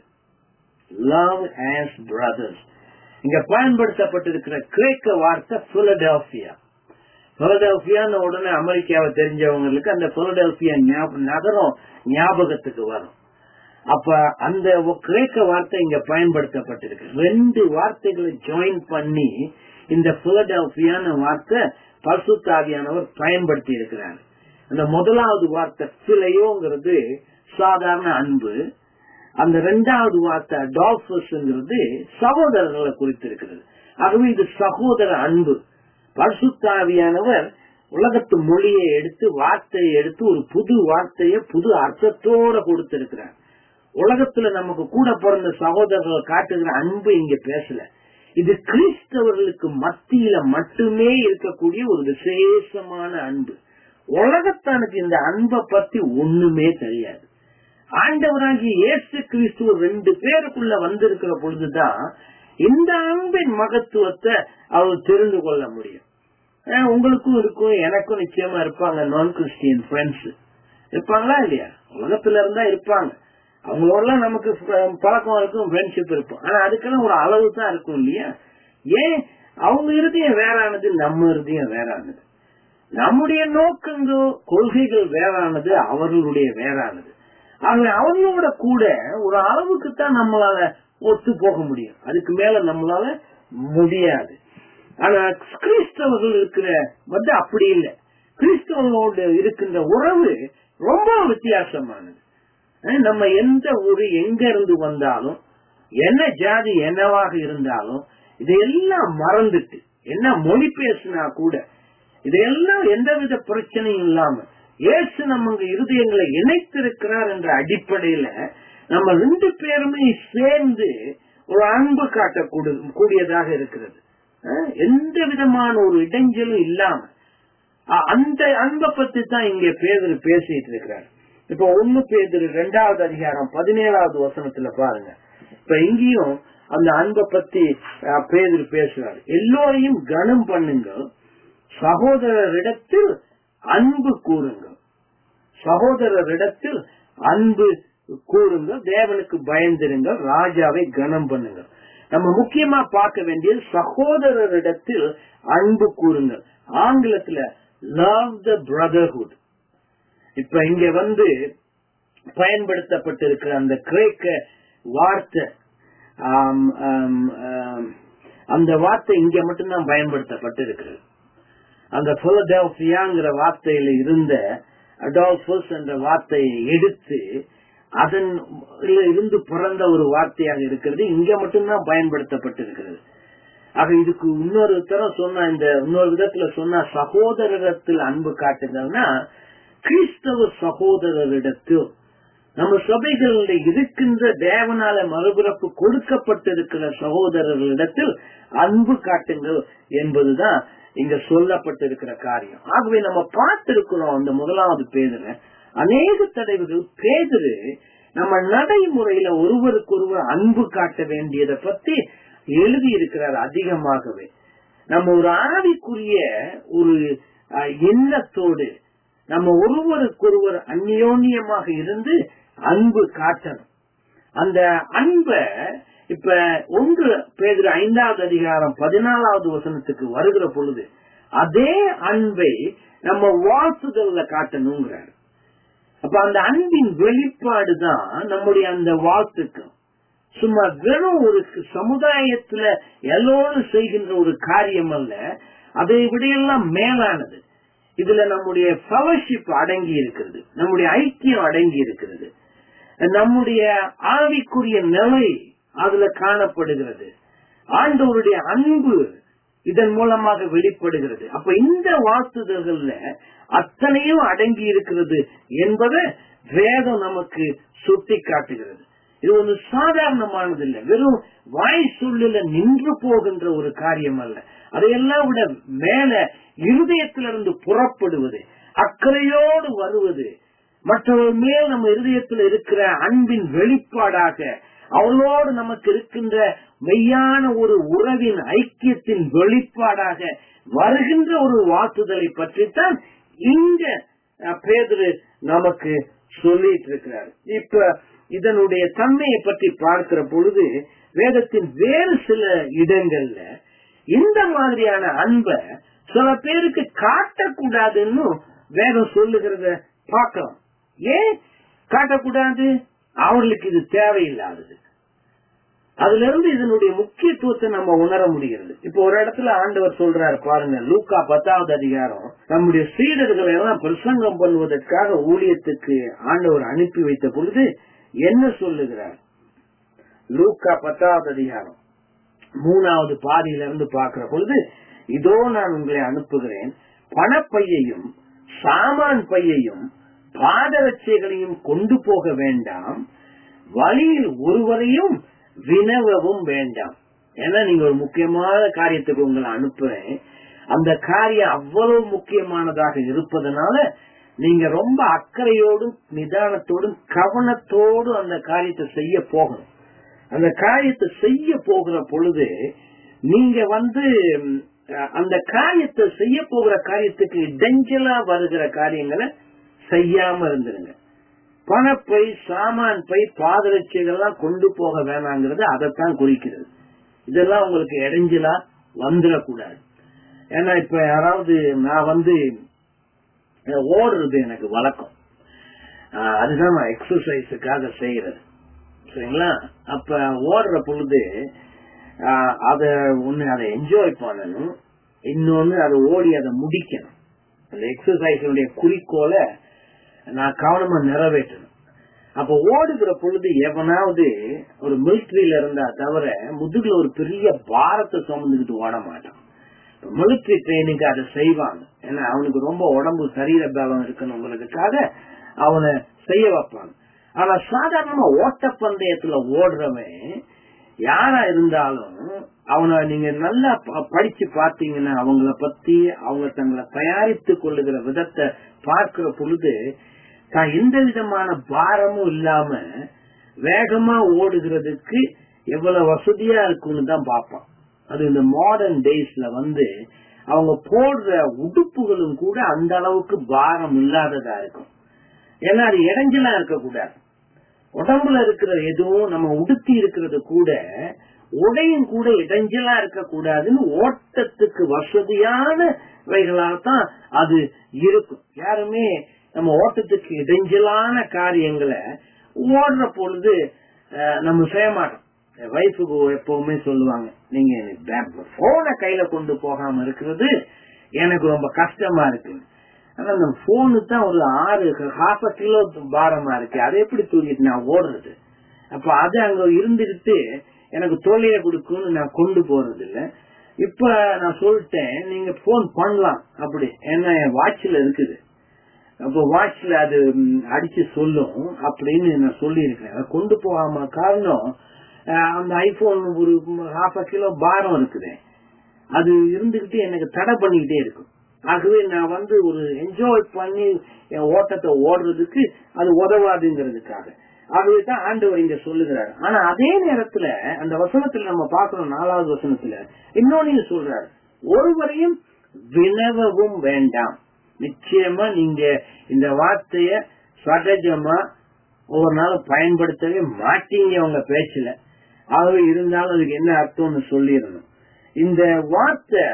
[SPEAKER 1] லவ் ஆஸ் பிரதர்ஸ் இங்க பயன்படுத்தப்பட்டிருக்கிற கிரேக்க வார்த்தை பிலடெல்பியா பிலடெல்பியான்னு உடனே அமெரிக்காவை தெரிஞ்சவங்களுக்கு அந்த பிலடெல்பியா நகரம் ஞாபகத்துக்கு வரும் அப்ப அந்த கிரேக்க வார்த்தை இங்க பயன்படுத்தப்பட்டிருக்கு ரெண்டு வார்த்தைகளை ஜாயின் பண்ணி இந்த பிலடெல்பியான வார்த்தை பசுத்தாவியானவர் பயன்படுத்தி இருக்கிறார் அந்த முதலாவது வார்த்தை பிழையோங்கிறது சாதாரண அன்பு அந்த ரெண்டாவது வார்த்தை டால்பஸ்ங்கிறது சகோதரர்களை குறித்திருக்கிறது ஆகவே இது சகோதர அன்பு பரிசுத்தாவியானவர் உலகத்து மொழியை எடுத்து வார்த்தையை எடுத்து ஒரு புது வார்த்தையை புது அர்த்தத்தோட கொடுத்திருக்கிறார் உலகத்துல நமக்கு கூட பிறந்த சகோதரர்கள் காட்டுகிற அன்பு இங்க பேசல இது கிறிஸ்தவர்களுக்கு மத்தியில மட்டுமே இருக்கக்கூடிய ஒரு விசேஷமான அன்பு உலகத்தானுக்கு இந்த அன்பை பத்தி ஒண்ணுமே தெரியாது ஆண்டவராகி இயேசு கிறிஸ்துவ ரெண்டு பேருக்குள்ள வந்திருக்கிற பொழுதுதான் இந்த அன்பின் மகத்துவத்தை அவர் தெரிந்து கொள்ள முடியும் உங்களுக்கும் இருக்கும் எனக்கும் நிச்சயமா இருப்பாங்க நான் கிறிஸ்டியன் ஃப்ரெண்ட்ஸ் இருப்பாங்களா இல்லையா உலகத்துல இருந்தா இருப்பாங்க அவங்களோடலாம் நமக்கு பழக்கம் இருக்கும் ஃப்ரெண்ட்ஷிப் இருக்கும் ஆனா அதுக்கெல்லாம் ஒரு அளவு தான் இருக்கும் இல்லையா ஏன் அவங்க இறுதியம் வேறானது நம்ம இறுதியம் வேறானது நம்முடைய நோக்கங்கள் கொள்கைகள் வேறானது அவர்களுடைய வேறானது ஆகவே அவங்களோட கூட ஒரு அளவுக்கு தான் நம்மளால ஒத்து போக முடியும் அதுக்கு மேல நம்மளால முடியாது ஆனா கிறிஸ்தவர்கள் இருக்கிற வந்து அப்படி இல்லை கிறிஸ்தவங்களோடு இருக்கின்ற உறவு ரொம்ப வித்தியாசமானது நம்ம எந்த ஊரு எங்க இருந்து வந்தாலும் என்ன ஜாதி என்னவாக இருந்தாலும் இதையெல்லாம் மறந்துட்டு என்ன மொழி பேசினா கூட இதையெல்லாம் எந்தவித பிரச்சனையும் இல்லாம இயேசு நம்ம இருதயங்களை இணைத்திருக்கிறார் என்ற அடிப்படையில நம்ம ரெண்டு பேருமே சேர்ந்து ஒரு அன்பு காட்டக்கூடிய கூடியதாக இருக்கிறது அஹ், எந்த விதமான ஒரு இடைஞ்சலும் இல்லாம அ- அந்த அன்பை பத்தி தான் இங்க பேதர் பேசிட்டு இருக்கிறார் இப்ப ஒண்ணு பேதர் ரெண்டாவது அதிகாரம் பதினேழாவது வசனத்துல பாருங்க இப்ப இங்கேயும் அந்த அன்பை பத்தி அஹ், பேதர் பேசுறாரு எல்லோரையும் கனம் பண்ணுங்க சகோதரரிடத்தில் அன்பு கூறுங்கள் சகோதரரிடத்தில் அன்பு கூறுங்கள் தேவனுக்கு பயந்திருங்கள் ராஜாவை கனம் பண்ணுங்கள் நம்ம முக்கியமா பார்க்க வேண்டியது சகோதரரிடத்தில் அன்பு கூறுங்கள் ஆங்கிலத்துல லவ் த பிரதர்ஹுட் இப்ப இங்க வந்து பயன்படுத்தப்பட்டிருக்கிற அந்த கிரேக்க வார்த்தை ஆம், ஆம், ஆம், அந்த வார்த்தை இங்க மட்டும்தான் பயன்படுத்தப்பட்டிருக்கிறது அந்த பிலடெல்பியாங்கிற வார்த்தையில இருந்த அடால்பஸ் என்ற வார்த்தையை எடுத்து அதன் இருந்து பிறந்த ஒரு வார்த்தையாக இருக்கிறது இங்க மட்டும்தான் பயன்படுத்தப்பட்டிருக்கிறது ஆக இதுக்கு இன்னொரு தரம் சொன்னா இந்த இன்னொரு விதத்துல சொன்னா சகோதரரிடத்தில் அன்பு காட்டுங்கள்னா கிறிஸ்தவ சகோதரரிடத்தில் நம்ம சபைகளில் இருக்கின்ற தேவனால மறுபிறப்பு கொடுக்கப்பட்டிருக்கிற சகோதரர்களிடத்தில் அன்பு காட்டுங்கள் என்பதுதான் இங்க சொல்லப்பட்டிருக்கிற காரியம் ஆகவே நம்ம பார்த்திருக்கிறோம் அந்த முதலாவது பேதுல அநேக தடவைகள் பேதுரு நம்ம நடைமுறையில ஒருவருக்கு ஒருவர் அன்பு காட்ட வேண்டியதை பத்தி எழுதி இருக்கிறார் அதிகமாகவே நம்ம ஒரு ஆவிக்குரிய ஒரு அஹ், எண்ணத்தோடு நம்ம ஒருவருக்கொருவர் அந்யோன்யமாக இருந்து அன்பு காட்டணும் அந்த அன்ப இப்ப ஒன்று பேர் ஐந்தாவது அதிகாரம் பதினாலாவது வசனத்துக்கு வருகிற பொழுது அதே அன்பை நம்ம வாழ்த்துதல்ல காட்டணுங்கிறார் அப்ப அந்த அன்பின் வெளிப்பாடு தான் நம்முடைய அந்த வாழ்த்துக்கள் சும்மா வெறும் ஒரு சமுதாயத்துல எல்லோரும் செய்கின்ற ஒரு காரியம் அல்ல அதை விடையெல்லாம் மேலானது இதுல நம்முடைய ஃபெலோஷிப் அடங்கி இருக்கிறது நம்முடைய ஐக்கியம் அடங்கி இருக்கிறது நம்முடைய ஆவிக்குரிய நிலை அதுல காணப்படுகிறது ஆண்டவருடைய அன்பு இதன் மூலமாக வெளிப்படுகிறது அப்ப இந்த வாழ்த்துதல்கள்ல அத்தனையும் அடங்கி இருக்கிறது என்பதை வேதம் நமக்கு சுட்டி காட்டுகிறது இது ஒரு சாதாரணமானது இல்ல வெறும் வாய் சொல்லுல நின்று போகின்ற ஒரு காரியம் அல்ல அதையெல்லாம் விட மேல இருதயத்திலிருந்து புறப்படுவது அக்கறையோடு வருவது மற்றவர் மேல் நம்ம இருதயத்தில் இருக்கிற அன்பின் வெளிப்பாடாக அவளோடு நமக்கு இருக்கின்ற மெய்யான ஒரு உறவின் ஐக்கியத்தின் வெளிப்பாடாக வருகின்ற ஒரு வாக்குதலை பற்றித்தான் இங்க அஹ், பேதுரு நமக்கு சொல்லிட்டு இருக்கிறார் இப்ப இதனுடைய தன்மையை பற்றி பார்க்கிற பொழுது வேதத்தின் வேறு சில இடங்கள்ல இந்த மாதிரியான அன்பை சில பேருக்கு காட்டக்கூடாதுன்னு வேதம் சொல்லுகிறத பார்க்கலாம் ஏன் காட்டக்கூடாது அவர்களுக்கு இது தேவையில்லாதது அதுல இருந்து இதனுடைய முக்கியத்துவத்தை நம்ம உணர முடிகிறது இப்போ ஒரு இடத்துல ஆண்டவர் சொல்றாரு பாருங்க லூக்கா பத்தாவது அதிகாரம் நம்முடைய சீடர்களை எல்லாம் பிரசங்கம் பண்ணுவதற்காக ஊழியத்துக்கு ஆண்டவர் அனுப்பி வைத்த பொழுது என்ன சொல்லுகிறார் லூக்கா பத்தாவது அதிகாரம் மூணாவது பாதியில இருந்து பார்க்கிற பொழுது இதோ நான் உங்களை அனுப்புகிறேன் பணப்பையையும் சாமான் பையையும் பாதரட்சைகளையும் கொண்டு போக வேண்டாம் வழியில் ஒருவரையும் வினவவும் வேண்டாம் ஏன்னா நீங்க ஒரு முக்கியமான காரியத்துக்கு உங்களை அனுப்புறேன் அந்த காரியம் அவ்வளவு முக்கியமானதாக இருப்பதனால நீங்க ரொம்ப அக்கறையோடும் நிதானத்தோடும் கவனத்தோடும் அந்த காரியத்தை செய்ய போகணும் அந்த காரியத்தை செய்ய போகிற பொழுது நீங்க வந்து ம், அந்த காரியத்தை செய்ய போகிற காரியத்துக்கு இடைஞ்சலா வருகிற காரியங்களை செய்யாம இருந்துருங்க பணப்பை சாமான் பை பாதரட்சைகள்லாம் கொண்டு போக வேணாங்கிறது அதைத்தான் குறிக்கிறது இதெல்லாம் உங்களுக்கு இடைஞ்சலா வந்துடக்கூடாது ஏன்னா இப்ப யாராவது நான் வந்து அஹ், ஓடுறது எனக்கு வழக்கம் அஹ், அதுதான் நான் எக்ஸசைஸுக்காக செய்யறது சரிங்களா அப்ப ஓடுற பொழுது ஆஹ், அத ஒண்ணு அதை என்ஜாய் பண்ணணும் இன்னொன்னு அதை ஓடி அதை முடிக்கணும் அந்த எக்ஸசைஸுடைய குறிக்கோளை நான் கவனமா நிறைவேற்றணும் அப்ப ஓடுகிற பொழுது எவனாவது ஒரு மிலிட்ரியில இருந்தா தவிர முதுகுல ஒரு பெரிய பாரத்தை சுமந்துக்கிட்டு ஓட மாட்டான் மிலிட்ரி ட்ரைனிங்க்கு அதை செய்வாங்க ஏன்னா அவனுக்கு ரொம்ப உடம்பு சரீர பலம் இருக்கணுங்கிறதுக்காக அவனை செய்ய வைப்பாங்க ஆனா சாதாரணமா ஓட்டப்பந்தயத்துல ஓடுறவன் யாரா இருந்தாலும் அவனை நீங்க நல்லா ப- படிச்சு பார்த்தீங்கன்னா அவங்கள பத்தி அவங்க தங்களை தயாரித்துக் கொள்ளுகிற விதத்தை பார்க்கிற பொழுது தான் எந்த விதமான பாரமும் இல்லாம வேகமா ஓடுகிறதுக்கு எவ்வளவு வசதியா இருக்குன்னு தான் பார்ப்பான் அது இந்த மாடர்ன் டேஸ்ல வந்து அவங்க போடுற உடுப்புகளும் கூட அந்த அளவுக்கு பாரம் இல்லாததா இருக்கும் ஏன்னா அது இடைஞ்சலா இருக்கக்கூடாது உடம்புல இருக்கிற எதுவும் நம்ம உடுத்தி இருக்கிறது கூட உடையும் கூட இடைஞ்சலா இருக்கக்கூடாதுன்னு ஓட்டத்துக்கு வசதியானவைகளால் தான் அது இருக்கும் யாருமே நம்ம ஓட்டத்துக்கு இடைஞ்சலான காரியங்களை ஓடுற பொழுது அஹ், நம்ம செய்ய மாட்டோம் வைஃபுக்கு எப்பவுமே சொல்லுவாங்க நீங்க போனை கையில கொண்டு போகாம இருக்கிறது எனக்கு ரொம்ப கஷ்டமா இருக்கு ஆனா அந்த போனு தான் ஒரு ஆறு ஹாஃப் கிலோ பாரமா இருக்கு அதை எப்படி தூக்கிட்டு நான் ஓடுறது அப்ப அது அங்க இருந்துகிட்டு எனக்கு தோல்லைய கொடுக்கும்னு நான் கொண்டு போறது இல்ல இப்ப நான் சொல்லிட்டேன் நீங்க போன் பண்ணலாம் அப்படி ஏன்னா என் வாட்ச்ல இருக்குது அப்போ வாட்ச்ல அது ம், அடிச்சு சொல்லும் அப்படின்னு நான் சொல்லி இருக்கிறேன் அதை கொண்டு போகாம காரணம் அஹ், அந்த ஐபோன் ஒரு ஹாஃப் கிலோ பாரம் இருக்குது அது இருந்துகிட்டு எனக்கு தடை பண்ணிக்கிட்டே இருக்கும் ஆகவே நான் வந்து ஒரு என்ஜாய் பண்ணி என் ஓட்டத்தை ஓடுறதுக்கு அது உதவாதுங்கிறதுக்காக ஆகவே தான் ஆண்டவர் இங்க சொல்லுகிறார் ஆனா அதே நேரத்துல அந்த வசனத்துல நம்ம பார்க்கணும் நாலாவது வசனத்துல இன்னொன்னு சொல்றாரு ஒருவரையும் வினவவும் வேண்டாம் நிச்சயமா நீங்க இந்த வார்த்தைய சகஜமா ஒவ்வொரு நாளும் பயன்படுத்தவே மாட்டீங்க உங்க பேச்சுல ஆகவே இருந்தாலும் அதுக்கு என்ன அர்த்தம்னு சொல்லிடணும் இந்த வார்த்தை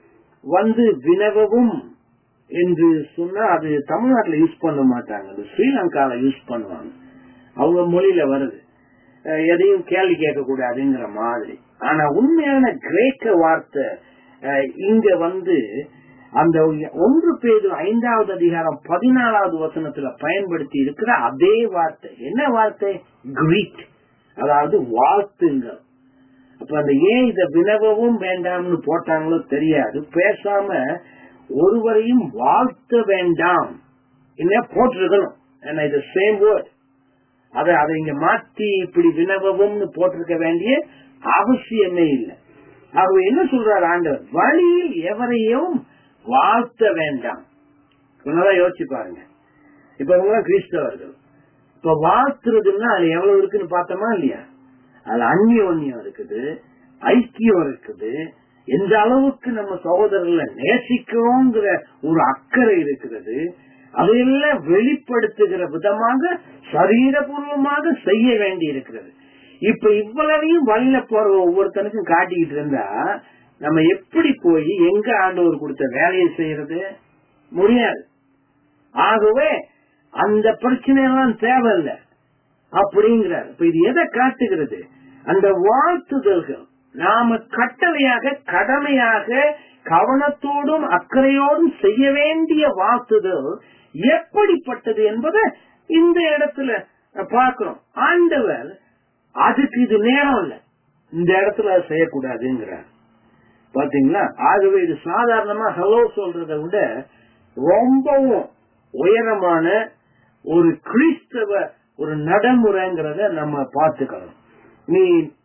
[SPEAKER 1] வந்து வினவவும் என்று சொன்னா அது தமிழ்நாட்டுல யூஸ் பண்ண மாட்டாங்க அது ஸ்ரீலங்கால யூஸ் பண்ணுவாங்க அவங்க மொழியில வருது அஹ் எதையும் கேள்வி கேட்க கூடாதுங்கிற மாதிரி ஆனா உண்மையான கிரேக்க வார்த்தை அஹ் இங்க வந்து அந்த ஒன்று பேது ஐந்தாவது அதிகாரம் பதினாலாவது வசனத்துல பயன்படுத்தி இருக்கிற அதே வார்த்தை என்ன வார்த்தை கிரீட் அதாவது வாழ்த்துங்கள் அப்ப அந்த ஏன் இத வினவவும் வேண்டாம்னு போட்டாங்களோ தெரியாது பேசாம ஒருவரையும் வாழ்த்த வேண்டாம் என்ன போட்டிருக்கணும் ஏன்னா இது சேம் வேர்ட் அதை அதை இங்க மாத்தி இப்படி வினவவும்னு போட்டிருக்க வேண்டிய அவசியமே இல்லை அவர் என்ன சொல்றார் ஆண்டவர் வழியில் எவரையும் வாழ்த்த வேண்டாம் நல்லா யோசிச்சு பாருங்க இப்ப இவங்க கிறிஸ்தவர்கள் இப்ப வாழ்த்துறதுன்னா அது எவ்வளவு இருக்குன்னு பார்த்தோமா இல்லையா அது அந்நியோன்யம் இருக்குது ஐக்கியம் இருக்குது எந்த அளவுக்கு நம்ம சகோதரர்களை நேசிக்கிறோங்கிற ஒரு அக்கறை இருக்கிறது அதையெல்லாம் வெளிப்படுத்துகிற விதமாக சரீரபூர்வமாக செய்ய வேண்டி இருக்கிறது இப்ப இவ்வளவையும் வழியில போற ஒவ்வொருத்தனுக்கும் காட்டிக்கிட்டு இருந்தா நம்ம எப்படி போய் எங்க ஆண்டவர் கொடுத்த வேலையை செய்யறது முடியாது ஆகவே அந்த பிரச்சனையெல்லாம் தேவையில்லை அப்படிங்கிறார் இப்ப இது எதை காட்டுகிறது அந்த வாழ்த்துதல்கள் நாம கட்டளையாக கடமையாக கவனத்தோடும் அக்கறையோடும் செய்ய வேண்டிய வாழ்த்துதல் எப்படிப்பட்டது என்பதை இந்த இடத்துல பார்க்கிறோம் ஆண்டவர் அதுக்கு இது நேரம் இல்ல இந்த இடத்துல அதை செய்யக்கூடாதுங்கிறார் பாத்தீங்களா ஆகவே இது சாதாரணமா ஹலோ சொல்றதை விட ரொம்பவும் உயரமான ஒரு கிறிஸ்தவ ஒரு நடைமுறைங்கிறத நம்ம பார்த்துக்கணும் நீ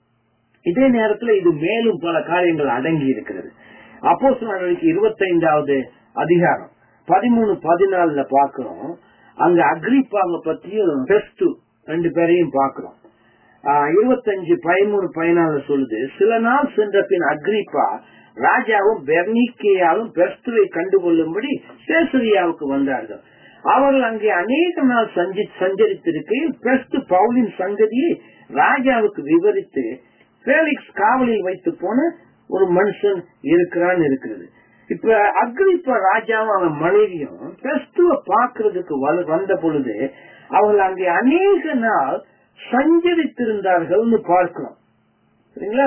[SPEAKER 1] இதே நேரத்துல இது மேலும் பல காரியங்கள் அடங்கி இருக்கிறது அப்போ நடவடிக்கை இருபத்தைந்தாவது அதிகாரம் பதிமூணு பதினாலுல பாக்குறோம் அங்க அக்ரிப்பாங்க பத்தியும் பெஸ்டு ரெண்டு பேரையும் பாக்குறோம் இருபத்தஞ்சு பதிமூணு பதினாலு சொல்லுது சில நாள் சென்ற பின் அக்ரிப்பா ராஜாவும் பெர்னிக்கேயாலும் பெஸ்துவை கண்டுகொள்ளும்படி சேசரியாவுக்கு வந்தார்கள் அவர்கள் அங்கே அநேக நாள் சஞ்சி சஞ்சரித்திருக்கையில் பெஸ்து பவுலின் சங்கதியை ராஜாவுக்கு விவரித்து பேலிக்ஸ் காவலில் வைத்து போன ஒரு மனுஷன் இருக்கிறான் இருக்கிறது இப்ப அக்ரிப்ப ராஜாவும் அவன் மனைவியும் பெஸ்துவ பாக்குறதுக்கு வந்த பொழுது அவர்கள் அங்கே அநேக நாள் சஞ்சரித்திருந்தார்கள்னு பார்க்கிறோம் சரிங்களா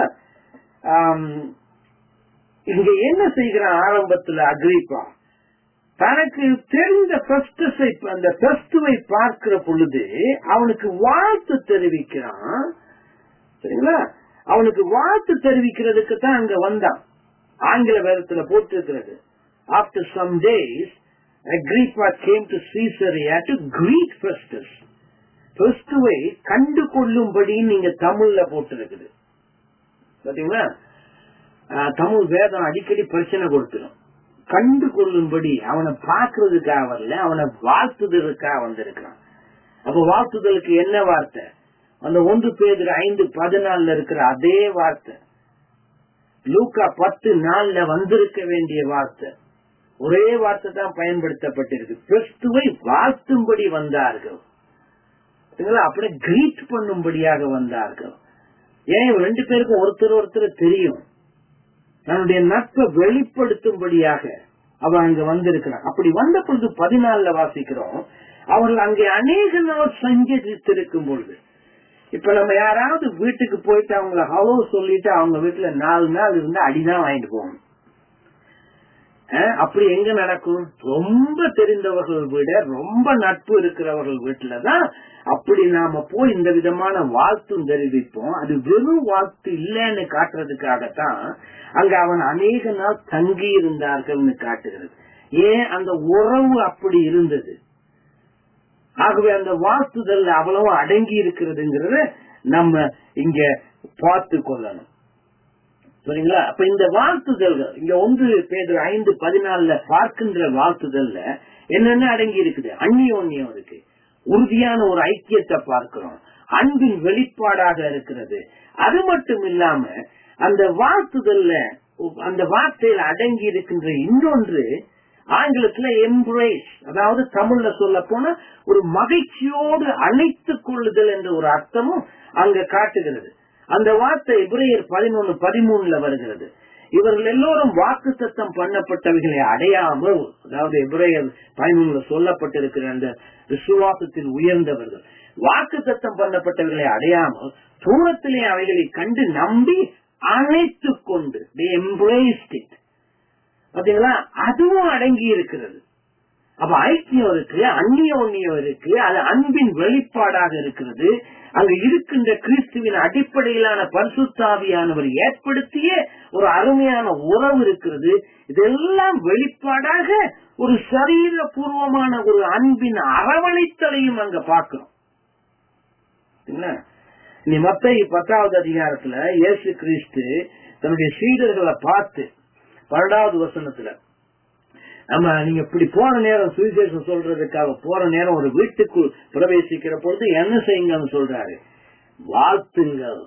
[SPEAKER 1] இங்க என்ன செய்கிறான் ஆரம்பத்துல அக்ரிப்பா தனக்கு தெரிந்த பெஸ்டஸை அந்த பெஸ்துவை பார்க்கிற பொழுது அவனுக்கு வாழ்த்து தெரிவிக்கிறான் சரிங்களா அவனுக்கு வாழ்த்து தெரிவிக்கிறதுக்கு தான் அங்க வந்தான் ஆங்கில வேதத்துல போட்டிருக்கிறது after some days Agrippa came to Caesarea to Crete Festus பெஸ்டுவை கண்டு கொள்ளும்படி நீங்க தமிழ்ல போட்டிருக்குது பாத்தீங்களா ஆஹ் தமிழ் வேதம் அடிக்கடி பிரச்சனை கொடுத்துரும் கண்டு கொள்ளும்படி அவனை பாக்குறதுக்காக வரல அவனை வாழ்த்துதலுக்காக வந்திருக்கிறான் அப்ப வாழ்த்துதலுக்கு என்ன வார்த்தை அந்த ஒன்று பேர் ஐந்து பதினாலுல இருக்கிற அதே வார்த்தை லூக்கா பத்து நாள்ல வந்திருக்க வேண்டிய வார்த்தை ஒரே வார்த்தை தான் பயன்படுத்தப்பட்டிருக்கு கிறிஸ்துவை வாழ்த்தும்படி வந்தார்கள் சரிங்களா? அப்படியே கிரீட் பண்ணும்படியாக வந்தார்கள் ஏன் இவங்க ரெண்டு பேருக்கும் ஒருத்தர் ஒருத்தர் தெரியும் தன்னுடைய நட்பை வெளிப்படுத்தும்படியாக அவன் அங்க வந்திருக்கிறான் அப்படி வந்த பொழுது பதினாலுல வாசிக்கிறோம் அவர்கள் அங்கே அநேக நாள் சஞ்சரித்திருக்கும் பொழுது இப்ப நம்ம யாராவது வீட்டுக்கு போயிட்டு அவங்கள ஹலோ சொல்லிட்டு அவங்க வீட்டுல நாலு நாள் இருந்தா அடிதான் வாங்கிட்டு போகணும் அஹ், அப்படி எங்க நடக்கும் ரொம்ப தெரிந்தவர்கள் விட ரொம்ப நட்பு இருக்கிறவர்கள் வீட்டுலதான் அப்படி நாம போய் இந்த விதமான வாழ்த்தும் தெரிவிப்போம் அது வெறும் வாழ்த்து இல்லைன்னு காட்டுறதுக்காகத்தான் அங்க அவன் அநேக நாள் தங்கி இருந்தார்கள்னு காட்டுகிறது ஏன் அந்த உறவு அப்படி இருந்தது ஆகவே அந்த வாழ்த்துதல் அவ்வளவு அடங்கி இருக்கிறதுங்கிறத நம்ம இங்க பார்த்து கொள்ளணும் சரிங்களா அப்ப இந்த வாழ்த்துதல்கள் இங்க ஒன்று பேர் ஐந்து பதினாலுல பார்க்கின்ற வாழ்த்துதல்ல என்னென்ன அடங்கி இருக்குது அந்நியோன்யம் இருக்கு உறுதியான ஒரு ஐக்கியத்தை பார்க்கிறோம் அன்பின் வெளிப்பாடாக இருக்கிறது அது மட்டும் இல்லாம அந்த வாழ்த்துதல்ல அந்த வார்த்தையில் அடங்கி இருக்கின்ற இன்னொன்று ஆங்கிலத்துல எம்ப்ரேஸ் அதாவது தமிழ்ல சொல்ல போனா ஒரு மகிழ்ச்சியோடு அணைத்துக் கொள்ளுதல் என்ற ஒரு அர்த்தமும் அங்க காட்டுகிறது அந்த வார்த்தை இப்ரேயர் பதினொன்னு பதிமூணுல வருகிறது இவர்கள் எல்லோரும் வாக்கு சத்தம் பண்ணப்பட்டவைகளை அடையாமல் அதாவது இப்ரேயர் பதினொன்னுல சொல்லப்பட்டிருக்கிற அந்த விசுவாசத்தில் உயர்ந்தவர்கள் வாக்கு சத்தம் பண்ணப்பட்டவைகளை அடையாமல் தூரத்திலே அவைகளை கண்டு நம்பி அணைத்துக் கொண்டு embraced it பாத்தீங்களா அதுவும் அடங்கி இருக்கிறது அப்ப ஐக்கியம் இருக்கு அந்நியோன்யம் இருக்கு அது அன்பின் வெளிப்பாடாக இருக்கிறது அங்க இருக்கின்ற கிறிஸ்துவின் அடிப்படையிலான பரிசுத்தாவியானவர் ஏற்படுத்திய ஒரு அருமையான உறவு இருக்கிறது இதெல்லாம் வெளிப்பாடாக ஒரு சரீரபூர்வமான ஒரு அன்பின் அரவணைத்தலையும் அங்க பார்க்கிறோம் என்ன நீ மத்த பத்தாவது அதிகாரத்துல இயேசு கிறிஸ்து தன்னுடைய சீடர்களை பார்த்து பன்னெண்டாவது வசனத்துல நம்ம நீங்க இப்படி போன நேரம் சுவிசேஷம் சொல்றதுக்காக போற நேரம் ஒரு வீட்டுக்குள் பிரவேசிக்கிற பொழுது என்ன செய்யுங்கன்னு சொல்றாரு வாழ்த்துங்கள்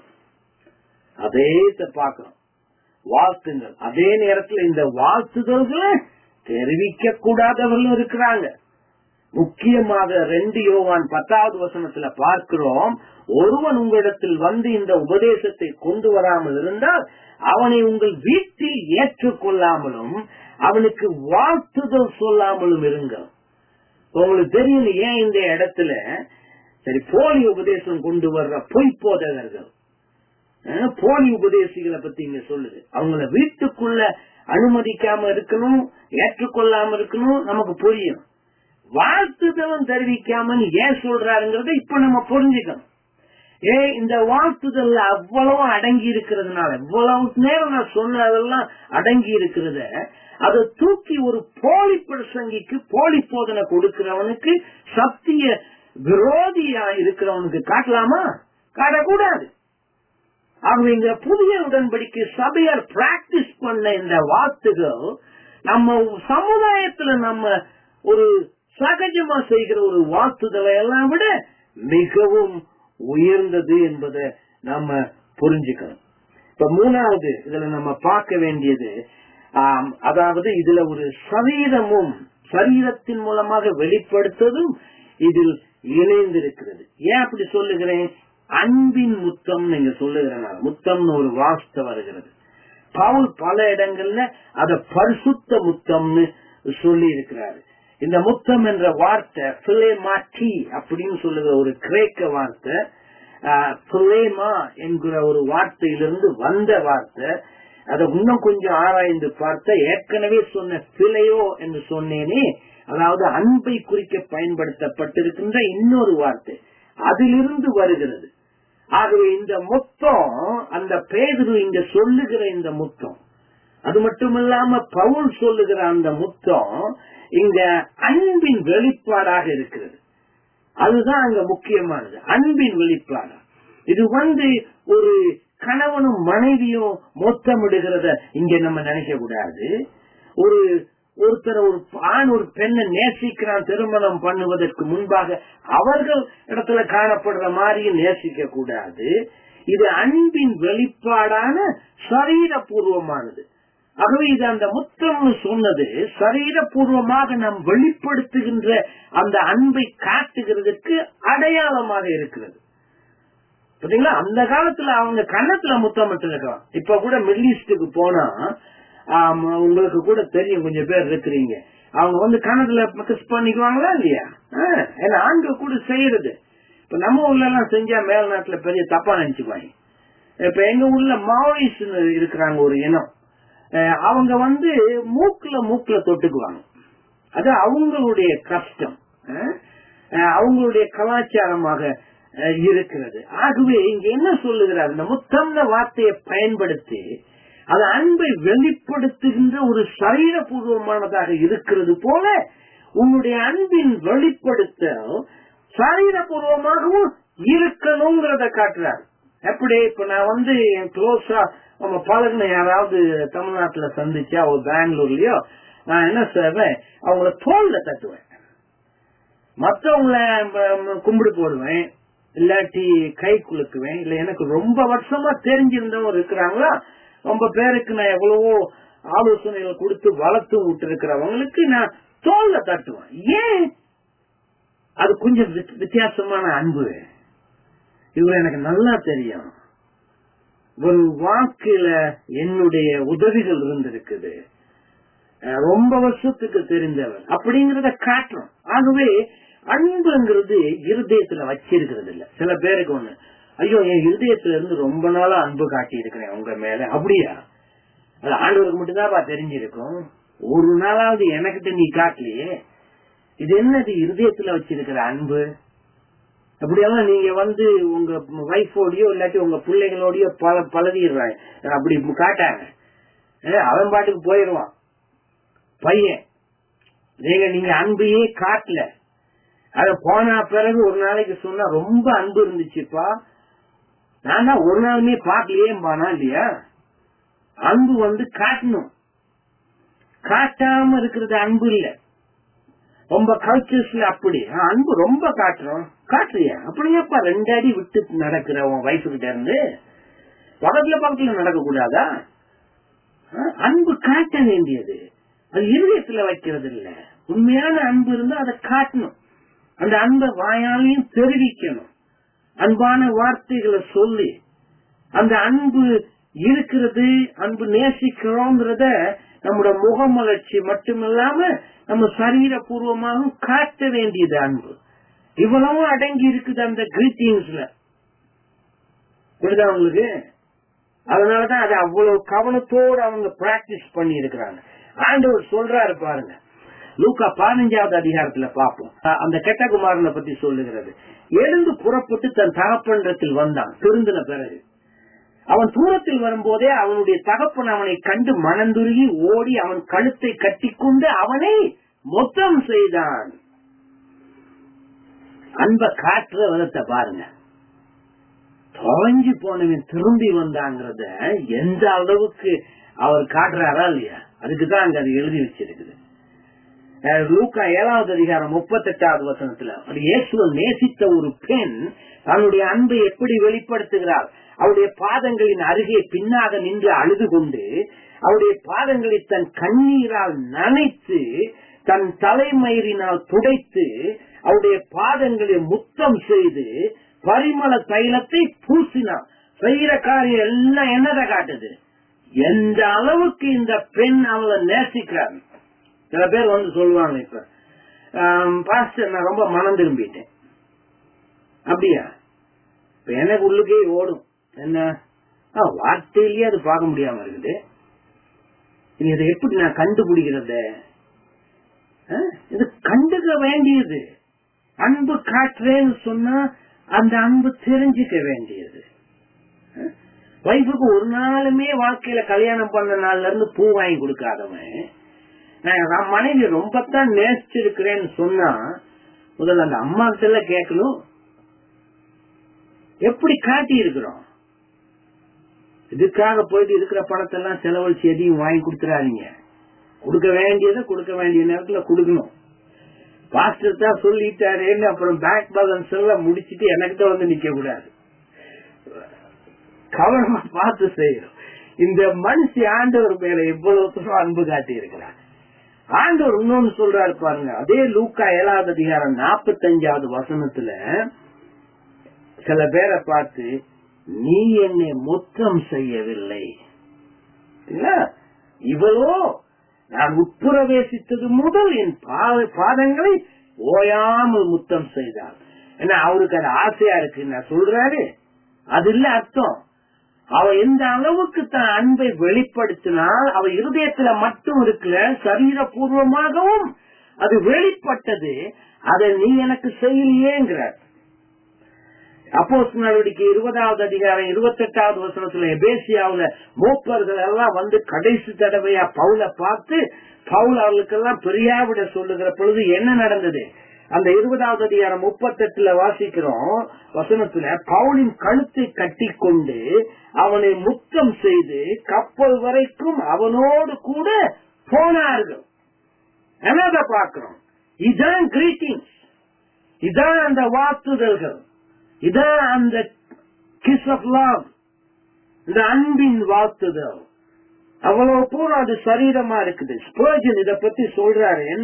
[SPEAKER 1] அதே பார்க்கிறோம் வாழ்த்துங்கள் அதே நேரத்தில் இந்த வாழ்த்துதல்களை தெரிவிக்க கூடாதவர்களும் இருக்கிறாங்க முக்கியமாக ரெண்டு யோவான் பத்தாவது வசனத்துல பார்க்கிறோம் ஒருவன் உங்களிடத்தில் வந்து இந்த உபதேசத்தை கொண்டு வராமல் இருந்தால் அவனை உங்கள் வீட்டில் ஏற்றுக்கொள்ளாமலும் அவனுக்கு வாழ்த்துதல் சொல்லாமலும் இருங்க உங்களுக்கு தெரியும் ஏன் இந்த இடத்துல சரி போலி உபதேசம் கொண்டு வர்ற பொய் போதகர்கள் அஹ், போலி உபதேசிகளை பத்தி இங்க சொல்லுது அவங்கள வீட்டுக்குள்ள அனுமதிக்காம இருக்கணும் ஏற்றுக்கொள்ளாம இருக்கணும் நமக்கு புரியும் வாழ்த்துதலும் தெரிவிக்காம ஏன் சொல்றாருங்கிறத இப்ப நம்ம புரிஞ்சுக்கணும் ஏ இந்த வாழ்த்துதல் அவ்வளவு அடங்கி இருக்கிறதுனால இவ்வளவு நேரம் நான் சொன்னதெல்லாம் அடங்கி இருக்கிறத அதை தூக்கி ஒரு போலி பிரசங்கிக்கு போலி போதனை கொடுக்கிறவனுக்கு சத்திய விரோதியா இருக்கிறவனுக்கு காட்டலாமா காட்டக்கூடாது ஆகவே இந்த புதிய உடன்படிக்கை சபையார் பிராக்டிஸ் பண்ண இந்த வார்த்தைகள் நம்ம சமுதாயத்துல நம்ம ஒரு சகஜமா செய்கிற ஒரு வார்த்துதலை எல்லாம் விட மிகவும் உயர்ந்தது என்பதை நம்ம புரிஞ்சுக்கணும் இப்ப மூணாவது இதுல நம்ம பார்க்க வேண்டியது ஆம், அதாவது இதுல ஒரு சரீரமும் சரீரத்தின் மூலமாக வெளிப்படுத்ததும் இதில் இணைந்திருக்கிறது ஏன் அப்படி சொல்லுகிறேன் அன்பின் முத்தம் நீங்க சொல்லுகிறனால முத்தம்னு ஒரு வாஸ்த வருகிறது பவுல் பல இடங்கள்ல அத பரிசுத்த முத்தம்னு சொல்லி இருக்கிறாரு இந்த முத்தம் என்ற வார்த்தை பிளேமாட்டி அப்படின்னு சொல்லுகிற ஒரு கிரேக்க வார்த்தை பிளேமா என்கிற ஒரு வார்த்தையிலிருந்து வந்த வார்த்தை அதை இன்னும் கொஞ்சம் ஆராய்ந்து பார்த்த ஏற்கனவே சொன்ன பிழையோ என்று சொன்னேனே அதாவது அன்பை குறிக்க பயன்படுத்தப்பட்டிருக்கின்ற இன்னொரு வார்த்தை அதிலிருந்து வருகிறது ஆகவே இந்த முத்தம் அந்த பேதுரு இங்க சொல்லுகிற இந்த முத்தம் அது மட்டுமில்லாம பவுல் சொல்லுகிற அந்த முத்தம் இங்க அன்பின் வெளிப்பாடாக இருக்கிறது அதுதான் அங்க முக்கியமானது அன்பின் வெளிப்பாடு இது வந்து ஒரு கணவனும் மனைவியும் மொத்தமிடுகிறத இங்க நம்ம நினைக்க கூடாது ஒரு ஒருத்தர் ஒரு ஆண் ஒரு பெண்ணை நேசிக்கிறான் திருமணம் பண்ணுவதற்கு முன்பாக அவர்கள் இடத்துல காணப்படுற மாதிரி நேசிக்க கூடாது இது அன்பின் வெளிப்பாடான சரீரபூர்வமானது ஆகவே இது அந்த முத்தம்னு சொன்னது சரீரபூர்வமாக நாம் வெளிப்படுத்துகின்ற அந்த அன்பை காட்டுகிறதுக்கு அடையாளமாக இருக்கிறது பாத்தீங்களா அந்த காலத்துல அவங்க கன்னத்துல முத்தமிட்டு இருக்கலாம் இப்ப கூட மிடில் ஈஸ்டுக்கு போனா ஆமா, உங்களுக்கு கூட தெரியும் கொஞ்சம் பேர் இருக்கிறீங்க அவங்க வந்து கணத்துல கிஸ் பண்ணிக்குவாங்களா இல்லையா ஆ, ஏன்னா ஆண்கள் கூட செய்யறது இப்ப நம்ம ஊர்ல எல்லாம் செஞ்சா மேல் நாட்டுல பெரிய தப்பா நினைச்சுக்குவாங்க இப்ப எங்க ஊர்ல மாவோயிஸ் இருக்கிறாங்க ஒரு இனம் அஹ் அவங்க வந்து மூக்குல மூக்குல தொட்டுக்குவாங்க அது அவங்களுடைய கஷ்டம் அஹ் அஹ் அவங்களுடைய கலாச்சாரமாக அஹ் இருக்கிறது ஆகவே இங்க என்ன சொல்லுகிறார் இந்த முத்தம்ன வார்த்தையை பயன்படுத்தி அது அன்பை வெளிப்படுத்துகின்ற ஒரு சரீரபூர்வமானதாக இருக்கிறது போல உன்னுடைய அன்பின் வெளிப்படுத்தல் சரீரபூர்வமாகவும் இருக்கணுங்கிறத காட்டுறார் எப்படி இப்ப நான் வந்து என் க்ளோஸா நம்ம பழகின யாராவது தமிழ்நாட்டுல சந்திச்சா ஒரு பெங்களூர்லயோ நான் என்ன செய்வேன் அவங்கள தோல்ல தட்டுவேன் மத்தவங்கள ம- கும்பிடு போடுவேன் இல்லாட்டி கை குலுக்குவேன் இல்ல எனக்கு ரொம்ப வருஷமா தெரிஞ்சிருந்தவங்க இருக்கிறாங்களா ரொம்ப பேருக்கு நான் எவ்வளவோ ஆலோசனைகள் கொடுத்து வளர்த்து விட்டு இருக்கிறவங்களுக்கு நான் தோல்ல தட்டுவேன் ஏன் அது கொஞ்சம் வித்- வித்தியாசமான அன்பு இது எனக்கு நல்லா தெரியும் ஒரு வாக்குல என்னுடைய உதவிகள் இருந்திருக்குது அஹ் ரொம்ப வருஷத்துக்கு தெரிந்தவர் அப்படிங்கறத காட்டுறோம் ஆகவே அன்புங்கிறது இருதயத்துல வச்சிருக்கிறது இல்ல சில பேருக்கு ஒண்ணு ஐயோ என் இருதயத்துல இருந்து ரொம்ப நாளா அன்பு காட்டி இருக்கிறேன் உங்க மேல அப்படியா அது ஆண்டவருக்கு மட்டும்தான் தெரிஞ்சிருக்கும் ஒரு நாளாவது எனக்கிட்ட நீ காட்டலையே இது என்னது இருதயத்துல வச்சிருக்கிற அன்பு அப்படியெல்லாம் நீங்க வந்து உங்க வைஃபோடயோ இல்லாட்டி உங்க பிள்ளைகளோடயோ பல பழகிடுறாங்க அப்படி காட்டாங்க ஏ, அவன் பாட்டுக்கு போயிடுவான் பையன் நீங்க நீங்க அன்பையே காட்டல அத போன பிறகு ஒரு நாளைக்கு சொன்னா ரொம்ப அன்பு இருந்துச்சுப்பா நான் தான் ஒரு நாளுமே பாக்கலையேம்பானா இல்லையா அன்பு வந்து காட்டணும் காட்டாம இருக்கிறது அன்பு இல்ல ரொம்ப கல்ச்சர்ஸ்ல அப்படி ஆ, அன்பு ரொம்ப காட்டுறோம் காட்டுறியா அப்படியேப்பா ரெண்டு அடி விட்டு நடக்கிற உன் வயசுகிட்ட இருந்து பக்கத்துல பக்கத்துல நடக்க கூடாதா ஆ, அன்பு காட்ட வேண்டியது அது இருதயத்துல வைக்கிறது இல்ல உண்மையான அன்பு இருந்தா அதை காட்டணும் அந்த அன்பை வாயாலையும் தெரிவிக்கணும் அன்பான வார்த்தைகளை சொல்லி அந்த அன்பு இருக்கிறது அன்பு நேசிக்கிறோங்கிறத நம்முடைய முகமலர்ச்சி மட்டுமில்லாம நம்ம சரீரபூர்வமாகவும் காட்ட வேண்டியது அன்பு இவ்வளவும் அடங்கி இருக்குது அந்த கிரீட்டிங்ஸ்ல புரியுதா உங்களுக்கு அதனாலதான் அதை அவ்வளவு கவனத்தோடு அவங்க பிராக்டிஸ் பண்ணி இருக்கிறாங்க ஆண்டவர் சொல்றாரு பாருங்க லூக்கா பதினஞ்சாவது அதிகாரத்துல பார்ப்போம் அ- அந்த கெட்டகுமாரனை பத்தி சொல்லுகிறது எழுந்து புறப்பட்டு தன் தகப்பன்றத்தில் வந்தான் திருந்தின பிறகு அவன் தூரத்தில் வரும்போதே அவனுடைய தகப்பன் அவனை கண்டு மனந்துருகி ஓடி அவன் கழுத்தை கட்டிக்கொண்டு அவனை மொத்தம் செய்தான் அன்ப காட்டுற விதத்தை பாருங்க தொலைஞ்சு போனவன் திரும்பி வந்தாங்கிறத எந்த அளவுக்கு அவர் காட்டுறாரா இல்லையா அதுக்குதான் அங்க அது எழுதி வச்சிருக்குது அஹ் லூக்கா ஏழாவது அதிகாரம் முப்பத்தெட்டாவது வசனத்துல ஒரு இயேசுவை நேசித்த ஒரு பெண் தன்னுடைய அன்பை எப்படி வெளிப்படுத்துகிறார் அவருடைய பாதங்களின் அருகே பின்னாக நின்று அழுது கொண்டு அவருடைய பாதங்களை தன் கண்ணீரால் நனைத்து தன் தலைமயிரினால் துடைத்து அவருடைய பாதங்களை முத்தம் செய்து பரிமள தைலத்தை பூசினார் செய்யற காரியம் எல்லாம் என்னதை காட்டுது எந்த அளவுக்கு இந்த பெண் அவளை நேசிக்கிறார் சில பேர் வந்து சொல்லுவாங்க இப்ப பாஸ்டர் நான் ரொம்ப மனம் திரும்பிட்டேன் அப்படியா இப்ப எனக்கு உள்ளுக்கே ஓடும் என்ன ஆ, வார்த்தையிலேயே அது பார்க்க முடியாம இருக்குது இனி இதை எப்படி நான் கண்டுபிடிக்கிறது ஆ, இது கண்டுக்க வேண்டியது அன்பு காட்டுறேன்னு சொன்னா அந்த அன்பு தெரிஞ்சுக்க வேண்டியது வைஃபுக்கு ஒரு நாளுமே வாழ்க்கையில கல்யாணம் பண்ண நாள்ல இருந்து பூ வாங்கி கொடுக்காதவன் நான் என் மனைவி ரொம்பத்தான் நேசிச்சிருக்கிறேன்னு சொன்னா முதல்ல அந்த அம்மா கிட்ட கேட்கணும் எப்படி காட்டி இருக்கிறோம் இதுக்காக போயிட்டு இருக்கிற பணத்தை எல்லாம் செலவழிச்சு எதையும் வாங்கி கொடுத்துறாதீங்க கொடுக்க வேண்டியதை கொடுக்க வேண்டிய நேரத்துல கொடுக்கணும் பாஸ்டர் தான் சொல்லிட்டாரேன்னு அப்புறம் பேங்க் பேலன்ஸ் எல்லாம் முடிச்சிட்டு எனக்கிட்ட வந்து நிக்க கூடாது கவனமா பார்த்து செய்யணும் இந்த மனுஷி ஆண்டவர் மேல எவ்வளவு தூரம் அன்பு காட்டி இருக்கிறார் ஆண்டவர் இன்னொன்னு சொல்றாரு பாருங்க அதே லூக்கா ஏழாவது அதிகாரம் நாற்பத்தஞ்சாவது வசனத்துல சில பேரை பார்த்து நீ என்னை முத்தம் செய்யவில்லை இல்ல? இவளோ நான் உட்புறவேசித்தது முதல் என் பா- பாதங்களை ஓயாமல் முத்தம் செய்தாள் ஏன்னா அவருக்கு அது ஆசையா இருக்கு நான் சொல்றாரு அது இல்ல அர்த்தம் அவ எந்த அளவுக்கு தன் அன்பை வெளிப்படுத்தினால் அவ இருதயத்துல மட்டும் இருக்கல சரீரபூர்வமாகவும் அது வெளிப்பட்டது அதை நீ எனக்கு செய்யலையேங்கிறார் அப்போஸ் நடவடிக்கை இருபதாவது அதிகாரம் இருபத்தி எட்டாவது வசனத்துல எபேசியாவுல மூப்பர்கள் எல்லாம் வந்து கடைசி தடவையா பவுல பார்த்து பவுல் அவர்களுக்கெல்லாம் பெரியாவிட சொல்லுகிற பொழுது என்ன நடந்தது அந்த இருபதாவது அதிகாரம் முப்பத்தெட்டுல வாசிக்கிறோம் வசனத்துல பவுலின் கழுத்தை கட்டி கொண்டு அவனை முத்தம் செய்து கப்பல் வரைக்கும் அவனோடு கூட போனார்கள் என்னத பாக்குறோம் இதான் கிரீட்டிங்ஸ் இதான் அந்த வாழ்த்துதல்கள் இதான் அந்த கிஸ் ஆஃப் லவ் இந்த அன்பின் வாழ்த்துதல் அவ்வளவு பூரா அது சரீரமா இருக்குது ஸ்பர்ஜன் இத பத்தி சொல்றாரு என்ன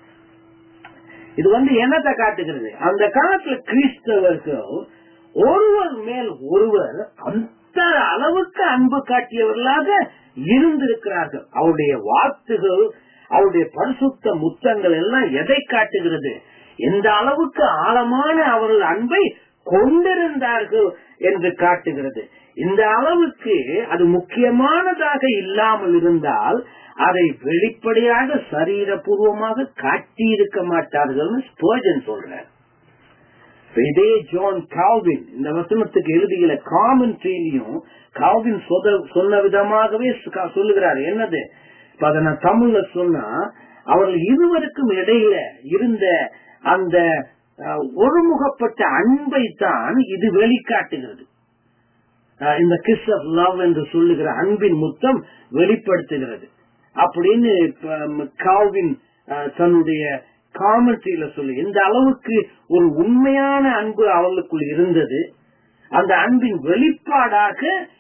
[SPEAKER 1] இது வந்து என்னத்தை காட்டுகிறது அந்த காலத்துல கிறிஸ்தவர்கள் ஒருவர் மேல் ஒருவர் அந்த அளவுக்கு அன்பு காட்டியவர்களாக இருந்திருக்கிறார்கள் அவருடைய வார்த்தைகள் அவருடைய பரிசுத்த முத்தங்கள் எல்லாம் எதை காட்டுகிறது எந்த அளவுக்கு ஆழமான அவர்கள் அன்பை கொண்டிருந்தார்கள் என்று காட்டுகிறது இந்த அளவுக்கு அது முக்கியமானதாக இல்லாமல் இருந்தால் அதை வெளிப்படையாக சரீரபூர்வமாக காட்டியிருக்க மாட்டார்கள் ஸ்போஜன் சொல்றார் இப்ப இதே ஜான் கால்வின் இந்த வசனத்துக்கு எழுதிய காமெண்ட்ரியிலையும் கால்வின் சொத- சொன்ன விதமாகவே சு- சொல்லுகிறார் என்னது இப்ப அதை நான் தமிழ்ல சொன்னா அவர்கள் இருவருக்கும் இடையில இருந்த அந்த அஹ், ஒருமுகப்பட்ட அன்பை தான் இது வெளிக்காட்டுகிறது அஹ், இந்த கிஸ் ஆஃப் லவ் என்று சொல்லுகிற அன்பின் முத்தம் வெளிப்படுத்துகிறது அப்படின்னு இப்ப, ம், கால்வின் அஹ், தன்னுடைய காமெண்ட்ரியில சொல்லு இந்த அளவுக்கு ஒரு உண்மையான அன்பு அவர்களுக்குள் இருந்தது அந்த அன்பின் வெளிப்பாடாக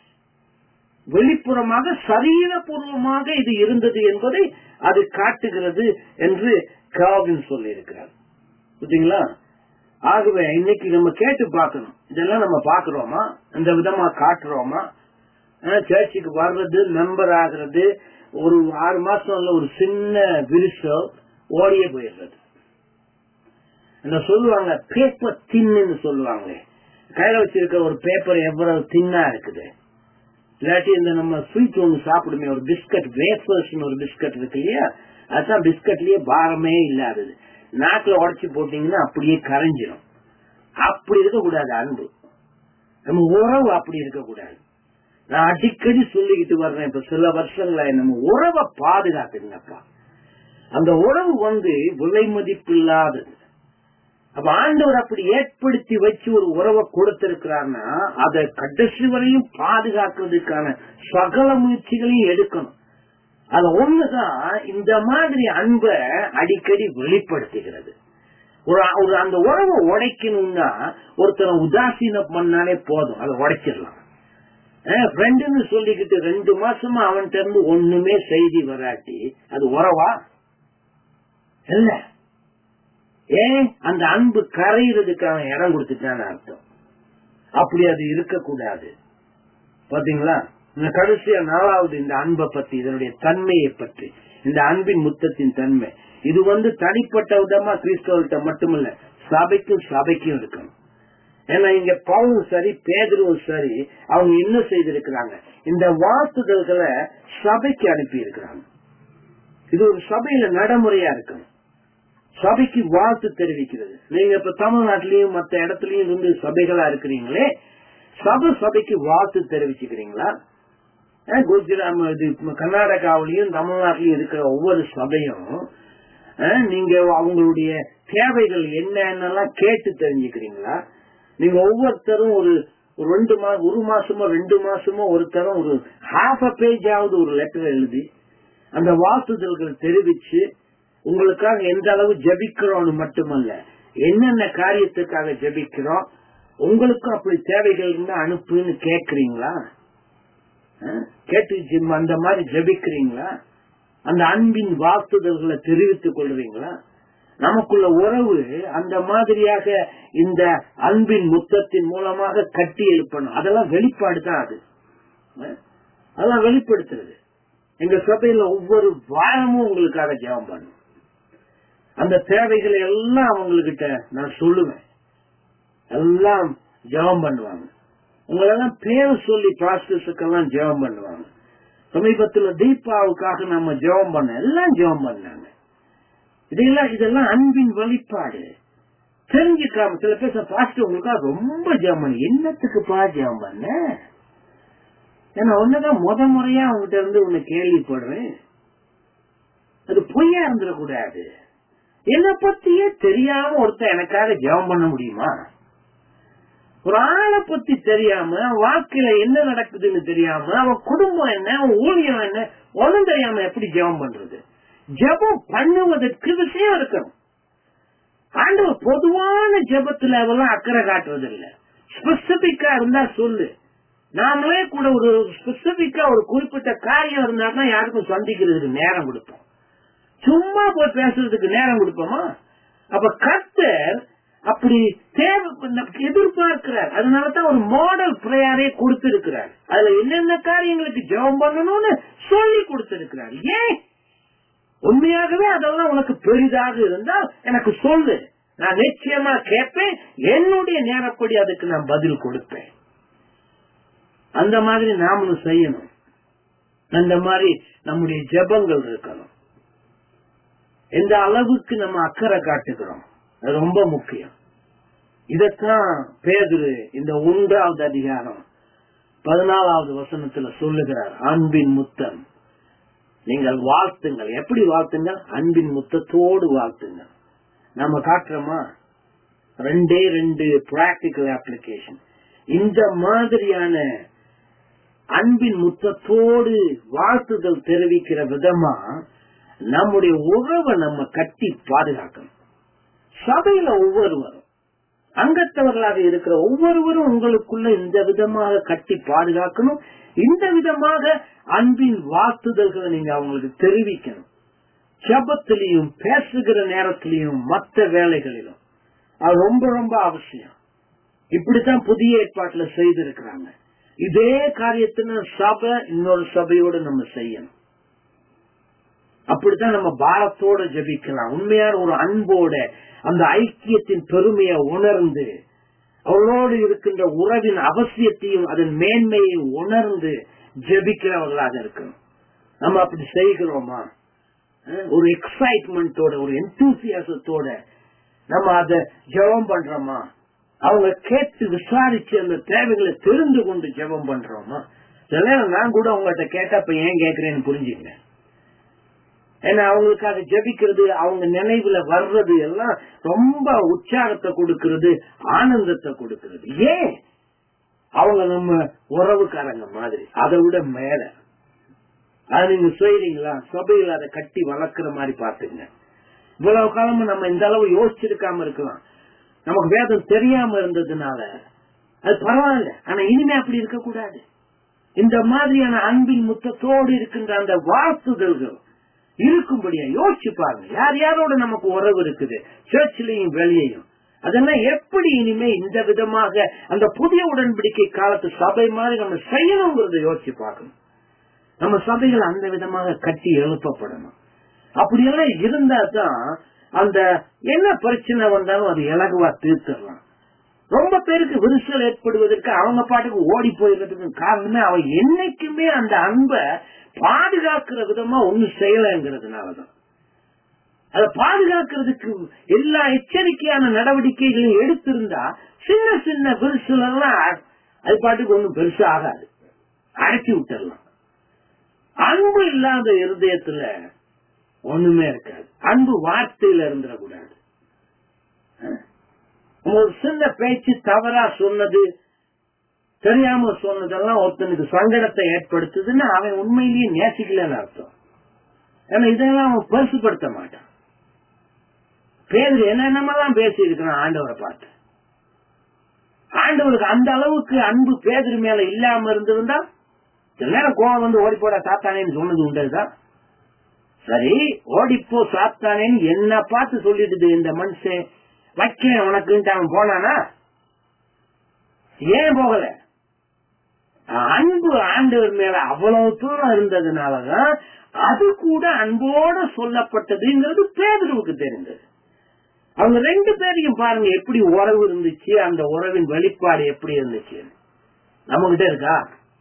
[SPEAKER 1] வெளிப்புறமாக சரீரபூர்வமாக இது இருந்தது என்பதை அது காட்டுகிறது என்று காவின் சொல்லியிருக்கிறார் புரியுதுங்களா ஆகவே இன்னைக்கு நம்ம கேட்டு பார்க்கணும் இதெல்லாம் நம்ம பாக்குறோமா இந்த விதமா காட்டுறோமா அஹ் சர்ச்சுக்கு வர்றது மெம்பர் ஆகுறது ஒரு ஆறு மாசம் இல்ல ஒரு சின்ன விரிசல் ஓடியே போயிடுறது இந்த சொல்லுவாங்க பேப்பர் தின்னு சொல்லுவாங்களே கையில வச்சிருக்க ஒரு பேப்பர் எவ்வளவு தின்னா இருக்குது இல்லாட்டி இந்த நம்ம ஸ்வீட் ஒன்று சாப்பிடுமே ஒரு பிஸ்கட் வேஃபர்ஸ் ஒரு பிஸ்கட் இருக்கு இல்லையா அதுதான் பிஸ்கட்லயே பாரமே இல்லாதது நாக்குல உடைச்சு போட்டீங்கன்னா அப்படியே கரைஞ்சிரும் அப்படி இருக்கக்கூடாது அன்பு நம்ம உறவு அப்படி இருக்கக்கூடாது நான் அடிக்கடி சொல்லிக்கிட்டு வர்றேன் இப்ப சில வருஷங்களா நம்ம உறவை பாதுகாத்துங்கப்பா அந்த உறவு வந்து விலை மதிப்பு இல்லாதது அப்ப ஆண்டவர் அப்படி ஏற்படுத்தி வச்சு ஒரு உறவை கொடுத்திருக்கிறார்னா அதை கடைசி வரையும் பாதுகாக்கிறதுக்கான சகல முயற்சிகளையும் எடுக்கணும் அது ஒண்ணுதான் இந்த மாதிரி அன்பை அடிக்கடி வெளிப்படுத்துகிறது ஒரு ஒரு அந்த உறவை உடைக்கணும்னா ஒருத்தரை உதாசீனம் பண்ணாலே போதும் அதை உடைச்சிடலாம் ஃப்ரெண்டுன்னு சொல்லிக்கிட்டு ரெண்டு மாசமா அவன்கிட்ட இருந்து ஒண்ணுமே செய்தி வராட்டி அது உறவா இல்ல ஏன் அந்த அன்பு கரையிறதுக்கான இடம் கொடுத்துட்டான்னு அர்த்தம் அப்படி அது இருக்கக்கூடாது பாத்தீங்களா இந்த கடைசியா நாலாவது இந்த அன்பை பத்தி இதனுடைய தன்மையை பற்றி இந்த அன்பின் முத்தத்தின் தன்மை இது வந்து தனிப்பட்ட விதமா கிறிஸ்தவர்கிட்ட மட்டுமல்ல சபைக்கும் சபைக்கும் இருக்கணும் ஏன்னா இங்க பவுலும் சரி பேதரும் சரி அவங்க என்ன செய்திருக்கிறாங்க இந்த வாழ்த்துதல்களை சபைக்கு அனுப்பி இருக்கிறாங்க இது ஒரு சபையில நடைமுறையா இருக்கணும் சபைக்கு வாழ்த்து தெரிவிக்கிறது நீங்க இப்ப தமிழ்நாட்டிலயும் மத்த இடத்துலயும் இருந்து சபைகளா இருக்கிறீங்களே சபை சபைக்கு வாழ்த்து தெரிவிச்சுக்கிறீங்களா அஹ் குஜராத் இது கர்நாடகாவிலையும் தமிழ்நாட்டிலயும் இருக்கிற ஒவ்வொரு சபையும் அஹ் நீங்க அவங்களுடைய தேவைகள் என்னென்னலாம் கேட்டு தெரிஞ்சுக்கிறீங்களா நீங்க ஒவ்வொருத்தரும் ஒரு ஒரு ரெண்டு மா ஒரு மாசமோ ரெண்டு மாசமோ ஒரு தரம் ஒரு ஹாஃப் அ பேஜ் ஆகுது ஒரு லெட்டர் எழுதி அந்த வாழ்த்துதல்கள் தெரிவிச்சு உங்களுக்காக எந்த அளவு ஜபிக்கிறோம்னு மட்டுமல்ல என்னென்ன காரியத்துக்காக ஜபிக்கிறோம் உங்களுக்கும் அப்படி தேவைகள் இருந்தா அனுப்புன்னு கேக்குறீங்களா அஹ், கேட்டு ஜிம் அந்த மாதிரி ஜபிக்கிறீங்களா அந்த அன்பின் வாழ்த்துதல்களை தெரிவித்துக் கொள்றீங்களா நமக்குள்ள உறவு அந்த மாதிரியாக இந்த அன்பின் முத்தத்தின் மூலமாக கட்டி எழுப்பணும் அதெல்லாம் வெளிப்பாடு தான் அது அஹ், அதெல்லாம் வெளிப்படுத்துறது எங்க சபையில ஒவ்வொரு வாரமும் உங்களுக்காக ஜெபம் பண்ணும் அந்த தேவைகளை எல்லாம் அவங்ககிட்ட நான் சொல்லுவேன் எல்லாம் ஜெபம் பண்ணுவாங்க உங்களெல்லாம் பேர் சொல்லி பாஸ்டர்ஸுக்கெல்லாம் ஜெபம் பண்ணுவாங்க சமீபத்துல தீபாவுக்காக நம்ம ஜெபம் பண்ண எல்லாம் ஜெபம் பண்ணாங்க இதெல்லாம் இதெல்லாம் அன்பின் வெளிப்பாடு தெரிஞ்சுக்காம சில பேர் பாஸ்டர் உங்களுக்காக ரொம்ப ஜெபம் பண்ண என்னத்துக்குப்பா ஜெபம் பண்ண ஏன்னா ஒன்னதான் முத முறையா அவங்ககிட்ட இருந்து உன்னை கேள்விப்படுறேன் அது பொய்யா இருந்துடக்கூடாது என்ன பத்தியே தெரியாம ஒருத்தன் எனக்காக ஜெபம் பண்ண முடியுமா ஒரு ஆளை பத்தி தெரியாம வாழ்க்கையில என்ன நடக்குதுன்னு தெரியாம அவன் குடும்பம் என்ன அவன் ஊழியம் என்ன ஒண்ணும் தெரியாம எப்படி ஜெபம் பண்றது ஜெபம் பண்ணுவதற்கு விஷயம் இருக்கணும் ஆண்டவர் பொதுவான ஜெபத்துல அதெல்லாம் அக்கறை காட்டுறது இல்ல ஸ்பெசிபிக்கா இருந்தா சொல்லு நாமளே கூட ஒரு ஸ்பெசிபிக்கா ஒரு குறிப்பிட்ட காரியம் இருந்தா தான் யாருக்கும் சந்திக்கிறதுக்கு நேரம் கொடுப்போம் சும்மா போய் பேசுறதுக்கு நேரம் கொடுப்போமா அப்ப கர்த்தர் அப்படி தேவை நமக்கு எதிர்பார்க்கிறார் அதனாலதான் ஒரு மாடல் பிரேயரே கொடுத்திருக்கிறார் அதுல என்னென்ன காரியங்களுக்கு ஜெபம் பண்ணணும்னு சொல்லி கொடுத்திருக்கிறார் ஏன் உண்மையாகவே அதெல்லாம் உனக்கு பெரிதாக இருந்தால் எனக்கு சொல்லு நான் நிச்சயமா கேட்பேன் என்னுடைய நேரப்படி அதுக்கு நான் பதில் கொடுப்பேன் அந்த மாதிரி நாமளும் செய்யணும் அந்த மாதிரி நம்முடைய ஜெபங்கள் இருக்கணும் எந்த அளவுக்கு நம்ம அக்கறை காட்டுகிறோம் அது ரொம்ப முக்கியம் இதத்தான் பேதுரு இந்த ஒன்றாவது அதிகாரம் பதினாலாவது வசனத்துல சொல்லுகிறார் அன்பின் முத்தம் நீங்கள் வாழ்த்துங்கள் எப்படி வாழ்த்துங்கள் அன்பின் முத்தத்தோடு வாழ்த்துங்கள் நாம காட்டுறோமா ரெண்டே ரெண்டு பிராக்டிக்கல் அப்ளிகேஷன் இந்த மாதிரியான அன்பின் முத்தத்தோடு வாழ்த்துதல் தெரிவிக்கிற விதமா நம்முடைய உறவை நம்ம கட்டி பாதுகாக்கணும் சபையில ஒவ்வொருவரும் அங்கத்தவர்களாக இருக்கிற ஒவ்வொருவரும் உங்களுக்குள்ள இந்த விதமாக கட்டி பாதுகாக்கணும் இந்த விதமாக அன்பின் வாழ்த்துதல்களை நீங்க அவங்களுக்கு தெரிவிக்கணும் ஜபத்திலையும் பேசுகிற நேரத்திலையும் மற்ற வேலைகளிலும் அது ரொம்ப ரொம்ப அவசியம் இப்படித்தான் புதிய ஏற்பாட்டுல செய்திருக்கிறாங்க இதே காரியத்தின சபை இன்னொரு சபையோடு நம்ம செய்யணும் அப்படித்தான் நம்ம பாரத்தோட ஜபிக்கலாம் உண்மையான ஒரு அன்போட அந்த ஐக்கியத்தின் பெருமையை உணர்ந்து அவளோடு இருக்கின்ற உறவின் அவசியத்தையும் அதன் மேன்மையையும் உணர்ந்து ஜபிக்கிறவர்களாக இருக்கணும் நம்ம அப்படி செய்கிறோமா அஹ் ஒரு எக்ஸைட்மெண்டோட ஒரு எந்தூசியாசத்தோட நம்ம அத ஜெபம் பண்றோமா அவங்க கேட்டு விசாரிச்சு அந்த தேவைகளை தெரிந்து கொண்டு ஜெபம் பண்றோமா சில நேரம் நான் கூட உங்கள்கிட்ட கேட்டா இப்ப ஏன் கேக்குறேன்னு புரிஞ்சுக்கிறேன் ஏன்னா அவங்களுக்காக ஜபிக்கிறது அவங்க நினைவுல வர்றது எல்லாம் ரொம்ப உற்சாகத்தை கொடுக்கிறது ஆனந்தத்தை கொடுக்கிறது ஏன் அவங்க நம்ம உறவுக்காரங்க மாதிரி அதை விட மேல அது நீங்க செய்றீங்களா சபையில் அதை கட்டி வளர்க்கிற மாதிரி பாத்துங்க இவ்வளவு காலமும் நம்ம இந்த அளவு யோசிச்சிருக்காம இருக்கலாம் நமக்கு வேதம் தெரியாம இருந்ததுனால அது பரவாயில்ல ஆனா இனிமே அப்படி இருக்க கூடாது இந்த மாதிரியான அன்பின் முத்தத்தோடு இருக்கின்ற அந்த வாழ்த்துதல்கள் இருக்கும்படியா யோசிச்சு பாருங்க யார் யாரோட நமக்கு உறவு இருக்குது சர்ச்சிலையும் வெளியையும் அதெல்லாம் எப்படி இனிமே இந்த விதமாக அந்த புதிய உடன்படிக்கை காலத்து சபை மாதிரி நம்ம செய்யணுங்கிறத யோசிச்சு பார்க்கணும் நம்ம சபைகள் அந்த விதமாக கட்டி எழுப்பப்படணும் அப்படியெல்லாம் இருந்தா தான் அந்த என்ன பிரச்சனை வந்தாலும் அது இலகுவா தீர்த்திடலாம் ரொம்ப பேருக்கு விரிசல் ஏற்படுவதற்கு அவங்க பாட்டுக்கு ஓடி போயிருக்கிறதுக்கு காரணமே அவன் என்னைக்குமே அந்த அன்பை பாதுகாக்கிற விதமா ஒண்ணு செய்யலங்கிறதுனாலதான் அதை பாதுகாக்கிறதுக்கு எல்லா எச்சரிக்கையான நடவடிக்கைகளையும் எடுத்திருந்தா சின்ன சின்ன விரிசல் எல்லாம் அது பாட்டுக்கு ஒண்ணும் பெருசா ஆகாது அடக்கி விட்டுடலாம் அன்பு இல்லாத இருதயத்துல ஒண்ணுமே இருக்காது அன்பு வார்த்தையில இருந்துடக்கூடாது ஒரு சின்ன பேச்சு தவறா சொன்னது தெரியாம சொன்னதெல்லாம் ஒருத்தனுக்கு சங்கடத்தை ஏற்படுத்துதுன்னு அவன் உண்மையிலேயே நேசிக்கலன்னு அர்த்தம் ஏன்னா இதெல்லாம் அவன் பெருசுப்படுத்த மாட்டான் பேர் என்னென்னமெல்லாம் பேசி இருக்கிறான் ஆண்டவரை பார்த்து ஆண்டவருக்கு அந்த அளவுக்கு அன்பு பேதர் மேல இல்லாம இருந்திருந்தா சில நேரம் கோவம் வந்து ஓடி போட சாத்தானேன்னு சொன்னது உண்டுதான் சரி ஓடிப்போ சாத்தானேன்னு என்ன பார்த்து சொல்லிடுது இந்த மனுஷன் வைக்கிறேன் உனக்குன்ட்டு அவன் போனானா ஏன் போகல அன்பு ஆண்டவர் மேல அவ்வளவு தூரம் இருந்ததுனாலதான் அது கூட அன்போட சொல்லப்பட்டதுங்கிறது பேதருவுக்கு தெரிந்தது அவங்க ரெண்டு பேரையும் பாருங்க எப்படி உறவு இருந்துச்சு அந்த உறவின் வெளிப்பாடு எப்படி இருந்துச்சு நம்ம கிட்ட இருக்கா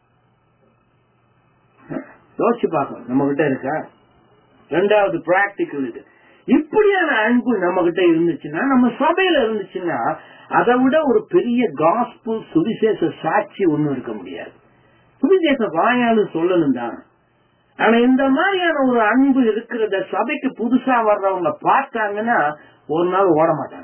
[SPEAKER 1] யோசிச்சு பார்க்கணும் நம்ம கிட்ட இருக்கா ரெண்டாவது பிராக்டிக்கல் இது இப்படியான அன்பு நம்ம கிட்ட இருந்துச்சுன்னா நம்ம சபையில இருந்துச்சுன்னா அதை விட ஒரு பெரிய காஸ்புல் சுவிசேஷ சாட்சி ஒண்ணும் இருக்க முடியாது சுவிசேஷ வாயாலும் சொல்லணும் தான் ஆனா இந்த மாதிரியான ஒரு அன்பு இருக்கிறத சபைக்கு புதுசா வர்றவங்க பார்த்தாங்கன்னா ஒரு நாள் ஓட மாட்டாங்க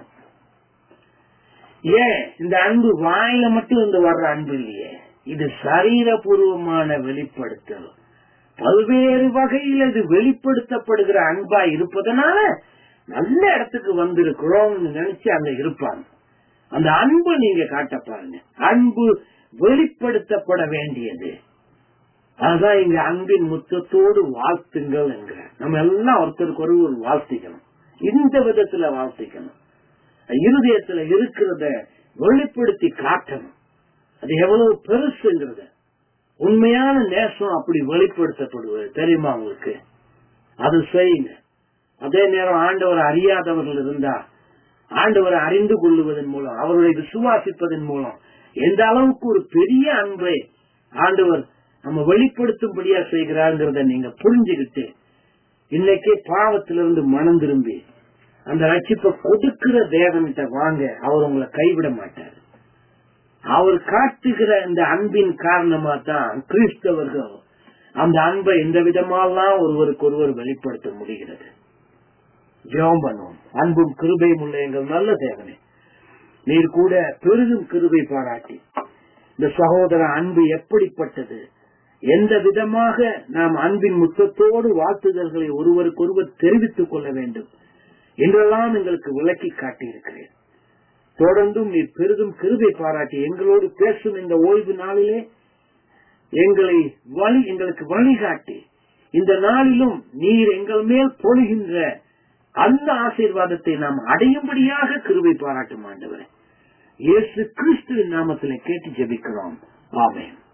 [SPEAKER 1] ஏன் இந்த அன்பு வாயில மட்டும் இருந்து வர்ற அன்பு இல்லையே இது சரீரபூர்வமான வெளிப்படுத்தல் பல்வேறு வகையில் இது வெளிப்படுத்தப்படுகிற அன்பா இருப்பதனால நல்ல இடத்துக்கு வந்திருக்கிறோம்னு நினைச்சு அங்க இருப்பாங்க அந்த அன்பு நீங்க காட்ட பாருங்க அன்பு வெளிப்படுத்தப்பட வேண்டியது அதுதான் இங்க அன்பின் முத்தத்தோடு வாழ்த்துங்கள் என்கிற நம்ம எல்லாம் ஒருத்தருக்கு ஒரு வாழ்த்திக்கணும் இந்த விதத்துல வாழ்த்திக்கணும் இருதயத்துல இருக்கிறத வெளிப்படுத்தி காட்டணும் அது எவ்வளவு பெருசுங்கிறத உண்மையான நேசம் அப்படி வெளிப்படுத்தப்படுவது தெரியுமா உங்களுக்கு அது செய்யுங்க அதே நேரம் ஆண்டவர் அறியாதவர்கள் இருந்தா ஆண்டவரை அறிந்து கொள்ளுவதன் மூலம் அவர்களை விசுவாசிப்பதன் மூலம் எந்த அளவுக்கு ஒரு பெரிய அன்பை ஆண்டவர் நம்ம வெளிப்படுத்தும்படியா செய்கிறாங்கிறத நீங்க புரிஞ்சுக்கிட்டு இன்னைக்கே பாவத்திலிருந்து மனம் திரும்பி அந்த ரட்சிப்பை கொடுக்கிற தேவன்கிட்ட வாங்க அவர் உங்களை கைவிட மாட்டார் அவர் காட்டுகிற இந்த அன்பின் காரணமா தான் கிறிஸ்தவர்கள் அந்த அன்பை எந்த விதமாலாம் ஒருவருக்கு ஒருவர் வெளிப்படுத்த முடிகிறது ஜெபம் பண்ணுவோம் அன்பும் கிருபையும் உள்ள எங்கள் நல்ல தேவனே நீர் கூட பெரிதும் கிருபை பாராட்டி இந்த சகோதர அன்பு எப்படிப்பட்டது எந்த விதமாக நாம் அன்பின் முத்தத்தோடு வாழ்த்துதல்களை ஒருவருக்கொருவர் தெரிவித்துக் கொள்ள வேண்டும் என்றெல்லாம் எங்களுக்கு விளக்கி காட்டியிருக்கிறேன் தொடர்ந்தும் நீர் பெரிதும் கிருபை பாராட்டி எங்களோடு பேசும் இந்த ஓய்வு நாளிலே எங்களை வழி எங்களுக்கு வழிகாட்டி இந்த நாளிலும் நீர் எங்கள் மேல் பொழுகின்ற அந்த ஆசீர்வாதத்தை நாம் அடையும்படியாக கிருபை பாராட்டும் ஆண்டவரே இயேசு கிறிஸ்துவின் நாமத்திலே கேட்டு ஜெபிக்கிறோம் ஆமென்